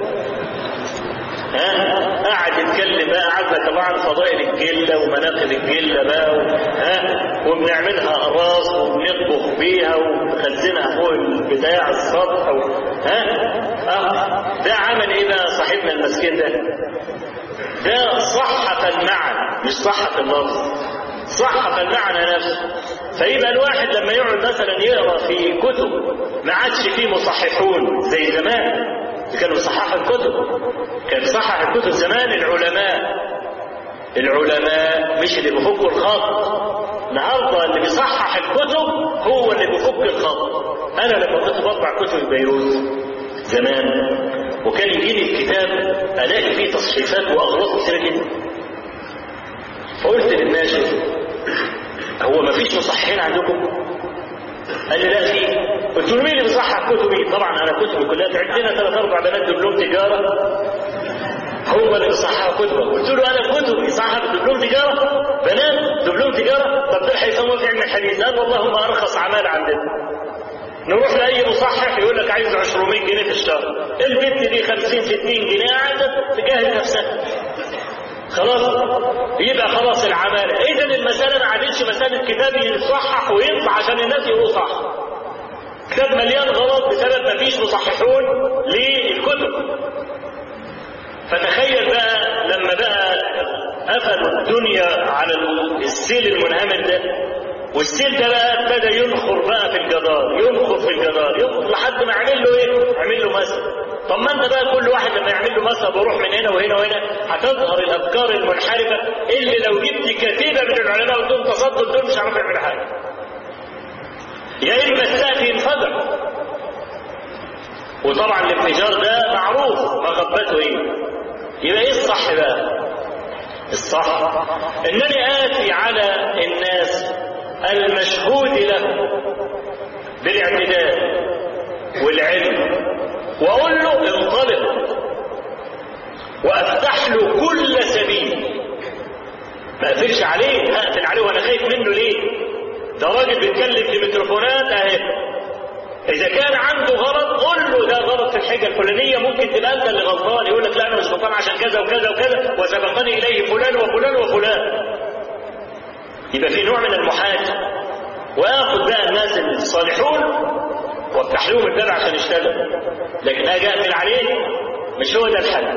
ها قعد يتكلم بقى قعد طبعا فضائل الجله ومناقب الجله بقى و... ها وبنعملها اقراص وبنطبخ بيها ونخزنها فوق بتاع السطح و... ها اه ده عمل ايه بقى صاحبنا المسكين ده؟ ده صحة المعنى مش صحة اللفظ صحة المعنى نفسه فيبقى الواحد لما يقعد مثلا يقرا في كتب ما عادش فيه مصححون زي زمان كانوا بيصححوا الكتب كان بيصحح الكتب زمان العلماء العلماء مش اللي بيفكوا الخط النهارده اللي بيصحح الكتب هو اللي بيفك الخط انا لما كنت بطبع كتب بيروت زمان وكان يجيني الكتاب الاقي فيه تصحيفات واغراض كتيره جدا فقلت للناشر هو ما فيش مصححين عندكم؟ قال لي لا في قلت له مين اللي بيصحح كتبي؟ طبعا انا كتبي كلها عندنا ثلاث اربع بنات دبلوم تجاره هم اللي بيصححوا كتبك قلت له انا كتبي صحح دبلوم تجاره بنات دبلوم تجاره طب دول هيفهموا في علم الحديث قال والله هم ارخص اعمال عندنا نروح لاي مصحح يقول لك عايز 200 جنيه في الشهر البنت دي 50 60 جنيه قاعده تجاهل نفسها خلاص يبقى خلاص العمالة اذا المسألة ما عادتش مسألة كتاب يصحح ويطبع عشان الناس يقولوا صح كتاب مليان غلط بسبب ما فيش مصححون للكتب فتخيل بقى لما بقى قفلوا الدنيا على السيل المنهمر ده والسيل ده بقى ابتدى ينخر بقى في الجدار ينخر في الجدار ينخر لحد ما عمل له ايه؟ عمل له مثل طب ما انت بقى كل واحد لما يعمل له مسألة ويروح من هنا وهنا وهنا هتظهر الافكار المنحرفه اللي لو جبت كتيبه من العلماء وقلت لهم تصدوا دول مش هيعرفوا يعملوا حاجه. يا اما السقف ينفجر. وطبعا الانفجار ده معروف مغبته ايه؟ يبقى ايه الصح بقى؟ الصح انني اتي على الناس المشهود له بالاعتدال والعلم واقول له انطلق وافتح له كل سبيل ما اقفلش عليه اقفل عليه وانا خايف منه ليه ده راجل بيتكلم في ميكروفونات اهي اذا كان عنده غلط قول له ده غلط في الحاجه الفلانيه ممكن تبقى انت اللي غلطان يقول لك لا انا مش غلطان عشان كذا وكذا وكذا وسبقني اليه فلان وفلان وفلان يبقى في نوع من المحاجه واخذ بقى الناس الصالحون وافتح لهم الباب عشان يشتغل لكن اجي اقفل عليه مش هو ده الحل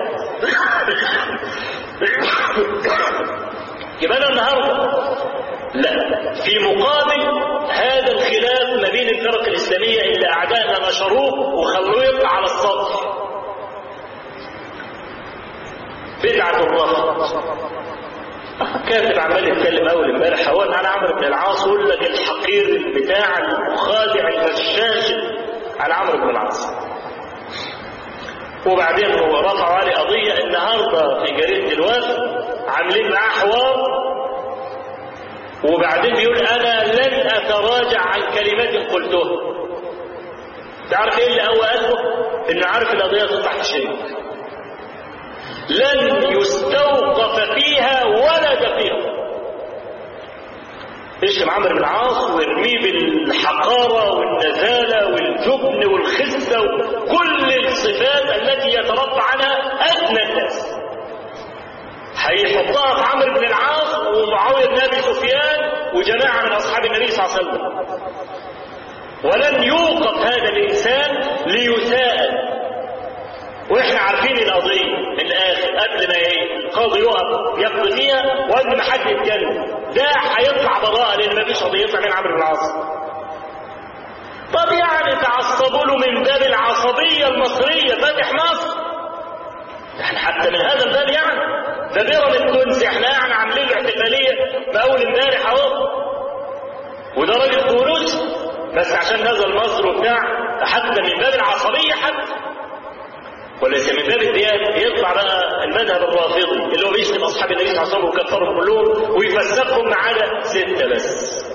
يبقى انا النهارده لا في مقابل هذا الخلاف ما بين الفرق الاسلاميه اللي اعدائنا نشروه وخلوه يطلع على السطح بدعه الرفض كاتب عمال يتكلم اول امبارح هو على عمرو بن العاص يقول لك الحقير بتاع المخادع الغشاش على عمرو بن العاص وبعدين هو رفعوا عليه قضيه النهارده في جريده الوفد عاملين معاه حوار وبعدين بيقول انا لن اتراجع عن كلمات قلتها تعرف ايه اللي هو قاله انه عارف القضيه تطلع في شيء لن يستوقف فيها ولا دقيقه اشتم عمرو بن العاص وارميه بالحقاره والنزاله والجبن والخسه وكل الصفات التي يتربى عنها ادنى الناس هيحطها في عمرو بن العاص ومعاويه بن ابي سفيان وجماعه من اصحاب النبي صلى الله عليه وسلم ولن يوقف هذا الانسان ليساءل واحنا عارفين القضيه من الاخر قبل ما القاضي يقف يقضي فيها وقبل ما حد يتكلم ده هيطلع براءه لان ما فيش قضيه يطلع من عمرو بن العاص طب يعني تعصبوا له من باب العصبيه المصريه فاتح مصر احنا حتى من هذا الباب يعني ده بيراميدز احنا يعني عاملين له احتفاليه في اول امبارح اهو وده راجل كونوس بس عشان نزل مصر وبتاع حتى من باب العصبيه حتى وليس من باب الديانه يطلع بقى المذهب الرافضي اللي هو بيشتم اصحاب النبي صلى الله عليه وسلم ويكفرهم كلهم ويفسقهم ما عدا سته بس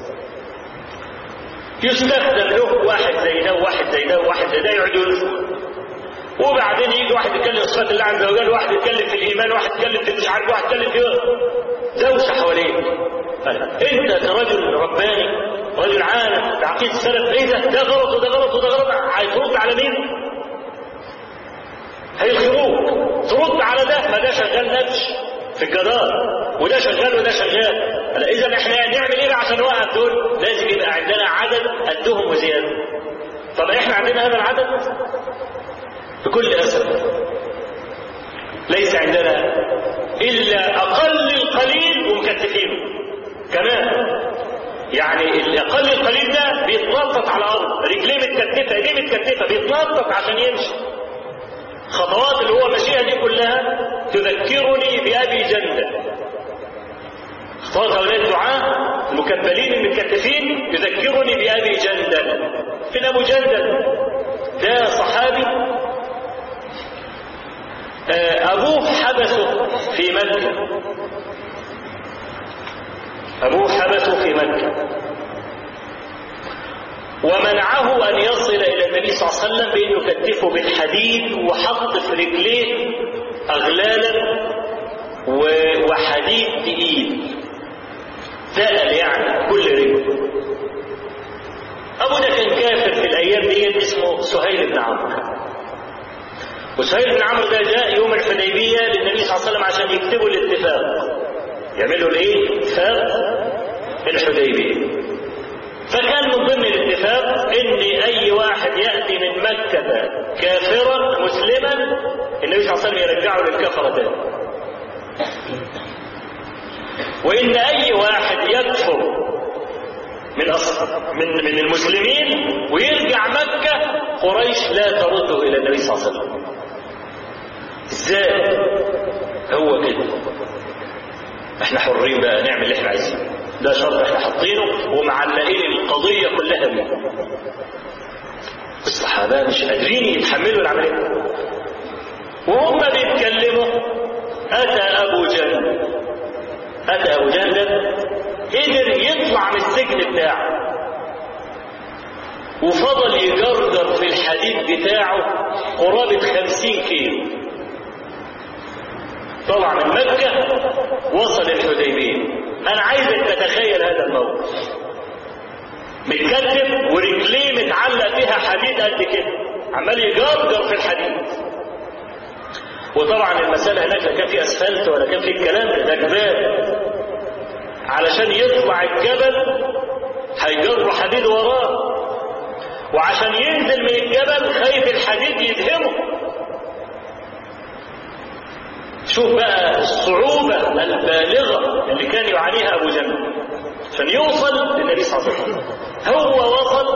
يستخدم له واحد زي ده وواحد زي ده وواحد زي ده يقعد يقول وبعدين يجي واحد يتكلم في صفات الله عز وجل واحد يتكلم في الايمان واحد يتكلم في مش عارف واحد يتكلم في دوشه حواليك انت كرجل رباني رجل عالم بعقيده السلف ايه ده ده غلط وده غلط وده غلط هترد على مين؟ هيخروك ترد على ده ما ده شغال نبش في الجدار وده شغال وده شغال اذا احنا نعمل ايه عشان نوقف دول؟ لازم يبقى عندنا عدد قدهم وزياده طب احنا عندنا هذا العدد؟ بكل أسف ليس عندنا إلا أقل القليل ومكتفينه كمان يعني الأقل القليل ده بيتنطط على الأرض رجليه متكتفة ايديه متكتفة بيتنطط عشان يمشي خطوات اللي هو ماشيها دي كلها تذكرني بأبي جندل خطوات هؤلاء الدعاة المكبلين المتكتفين يذكرني بأبي جندل فين أبو جندل ده صحابي أبوه حبسه في مكة أبوه حبسه في مكة ومنعه أن يصل إلى النبي صلى الله عليه وسلم بأنه كتفه بالحديد وحط في رجليه أغلالا وحديد تقيل ثقل يعني كل رجل أبو ده كان كافر في الأيام دي اسمه سهيل بن عمرو وسهيل بن عمرو ده جاء يوم الحديبية للنبي صلى الله عليه وسلم عشان يكتبوا الاتفاق يعملوا الايه؟ اتفاق الحديبية فكان من ضمن الاتفاق ان اي واحد ياتي من مكة كافرا مسلما النبي صلى الله عليه وسلم يرجعه للكفرة تاني وان اي واحد يكفر من أصل من من المسلمين ويرجع مكة قريش لا ترده إلى النبي صلى الله عليه وسلم ازاي هو كده احنا حرين بقى نعمل اللي احنا عايزينه ده شرط احنا حاطينه ومعلقين القضيه كلها بيه الصحابه مش قادرين يتحملوا العمليه وهم بيتكلموا اتى ابو جهل اتى ابو جهل قدر يطلع من السجن بتاعه وفضل يجرجر في الحديد بتاعه قرابة خمسين كيلو طلع من مكة وصل الحديبية أنا عايزك تتخيل هذا الموقف متكتف ورجليه متعلق فيها حديد قد كده عمال يجرجر في الحديد وطبعا المسألة هناك لا كان في أسفلت ولا كان في الكلام ده ده جبال علشان يطلع الجبل هيجر حديد وراه وعشان ينزل من الجبل خايف الحديد يدهمه شوف بقى الصعوبة البالغة اللي كان يعانيها أبو جهل عشان يوصل للنبي صلى الله عليه وسلم هو وصل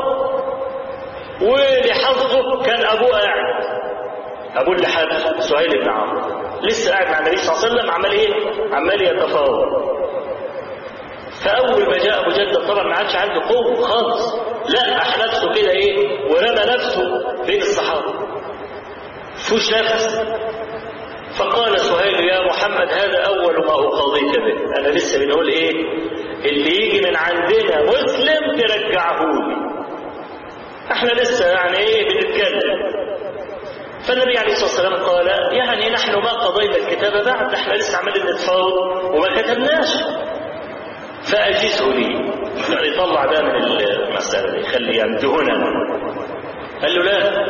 ولحظه كان أبوه قاعد أبوه اللي حد سهيل بن عمرو لسه قاعد مع النبي صلى الله عليه وسلم عمال إيه؟ عمال يتفاوض فأول ما جاء أبو جدل طبعا ما عادش عنده قوة خالص لقح نفسه كده إيه ورمى نفسه بين الصحابة فوش نفس فقال سهيل يا محمد هذا أول ما أقاضيك به أنا لسه بنقول إيه اللي يجي من عندنا مسلم ترجعه لي احنا لسه يعني ايه بنتكلم فالنبي عليه الصلاه والسلام قال يعني نحن ما قضينا الكتاب بعد احنا لسه عمالين نتفاوض وما كتبناش فأجزه لي يعني يطلع ده من المسألة دي خلي يمدهنا قال له لا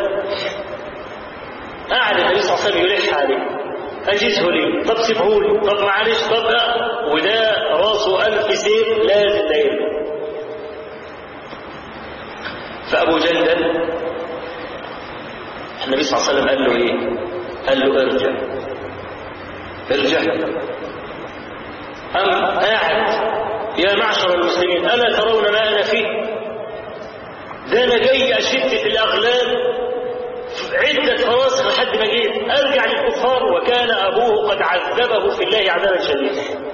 قعد النبي صلى الله عليه وسلم يلح عليه أجزه لي طب سيبه لي طب معلش طب لا وده راسه ألف سيف لازم دايما فأبو جندل النبي صلى الله عليه وسلم قال له إيه؟ قال له ارجع ارجع أم قاعد يا معشر المسلمين ألا ترون ما أنا فيه ده أنا جاي أشد في الأغلال عدة فراسخ لحد ما جيت أرجع للكفار وكان أبوه قد عذبه في الله عذابا شديدا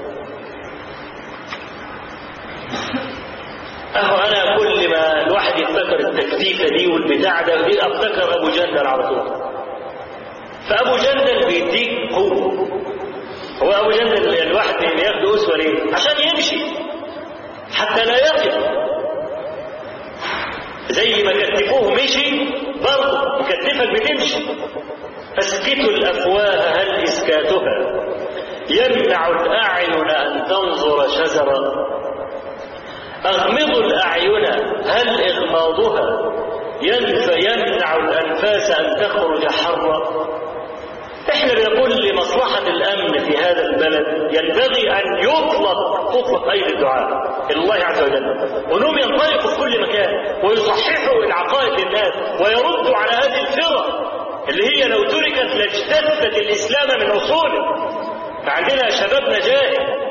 أهو أنا كل ما الواحد يفتكر التكتيفة دي والبتاع ده دي أفتكر أبو جندل على طول فأبو جندل بيديك قوة هو أبو جندل الواحد ياخد أسوة ليه؟ عشان يمشي حتى لا يقف زي ما كتفوه مشي برضه مكتفك بتمشي اسكتوا الافواه هل اسكاتها يمنع الاعين ان تنظر شجرا اغمضوا الاعين هل اغماضها ينفى يمنع الانفاس ان تخرج حرا احنا بنقول لمصلحة الامن في هذا البلد ينبغي ان يطلق تطلق ايدي الدعاء الى الله عز وجل وانهم ينطلقوا في كل مكان ويصححوا العقائد للناس ويردوا على هذه الفرق اللي هي لو تركت لاجتثت الاسلام من اصوله فعندنا شبابنا جاهل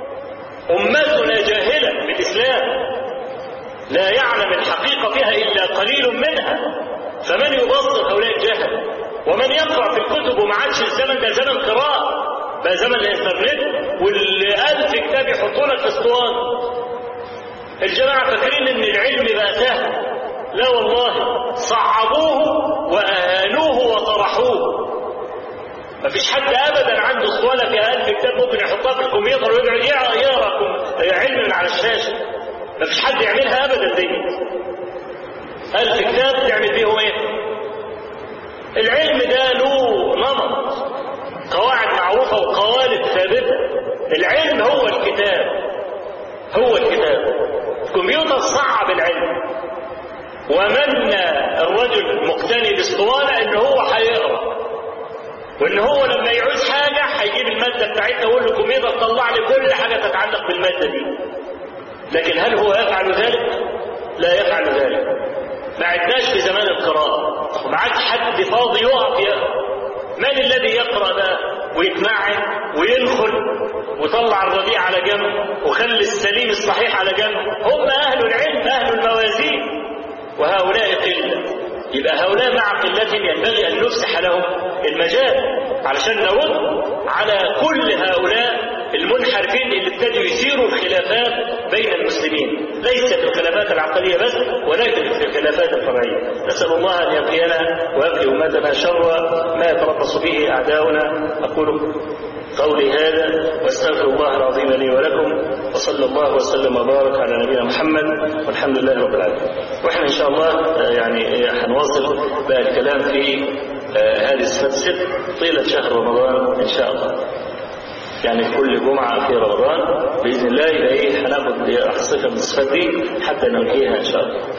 امتنا جاهله بالاسلام لا يعلم الحقيقه فيها الا قليل منها فمن يبصر هؤلاء الجهل ومن يقرأ في الكتب وما عادش الزمن ده زمن قراءة بقى زمن الانترنت واللي ألف كتاب يحطوا لك في اسطوانة الجماعة فاكرين ان العلم بقى سهل لا والله صعبوه وأهانوه وطرحوه مفيش حد ابدا عنده اسطوانه فيها ألف كتاب ممكن يحطها في الكمبيوتر ويقعد يقرا علم من على الشاشه مفيش حد يعملها ابدا دي ألف كتاب تعمل بيهم ايه العلم ده له نمط قواعد معروفة وقوالب ثابتة العلم هو الكتاب هو الكتاب الكمبيوتر صعب العلم ومن الرجل مقتني باسطوانة ان هو هيقرا وان هو لما يعوز حاجة هيجيب المادة بتاعتها ويقول له الكمبيوتر طلع لي كل حاجة تتعلق بالمادة دي لكن هل هو يفعل ذلك؟ لا يفعل ذلك ما عدناش في زمان القراءة وما عادش حد فاضي يقف يقرأ من الذي يقرأ ده ويتمعن وينخل وطلع الرديء على جنب وخلي السليم الصحيح على جنب هم أهل العلم أهل الموازين وهؤلاء قلة يبقى هؤلاء مع قلة ينبغي أن نفسح لهم المجال علشان نرد على كل هؤلاء المنحرفين اللي ابتدوا يثيروا الخلافات بين المسلمين ليس في الخلافات العقلية بس ولكن في الخلافات الفرعية نسأل الله أن يقينا ويقي أمتنا شر ما يتربص به أعداؤنا أقول قولي هذا واستغفر الله العظيم لي ولكم وصلى الله وسلم وبارك على نبينا محمد والحمد لله رب العالمين واحنا ان شاء الله يعني هنواصل بقى الكلام في هذه الصفات الست طيله شهر رمضان ان شاء الله يعني كل جمعة في رمضان بإذن الله يبقى إيه هناخد صفة من الصفات دي حتى ننهيها إن شاء الله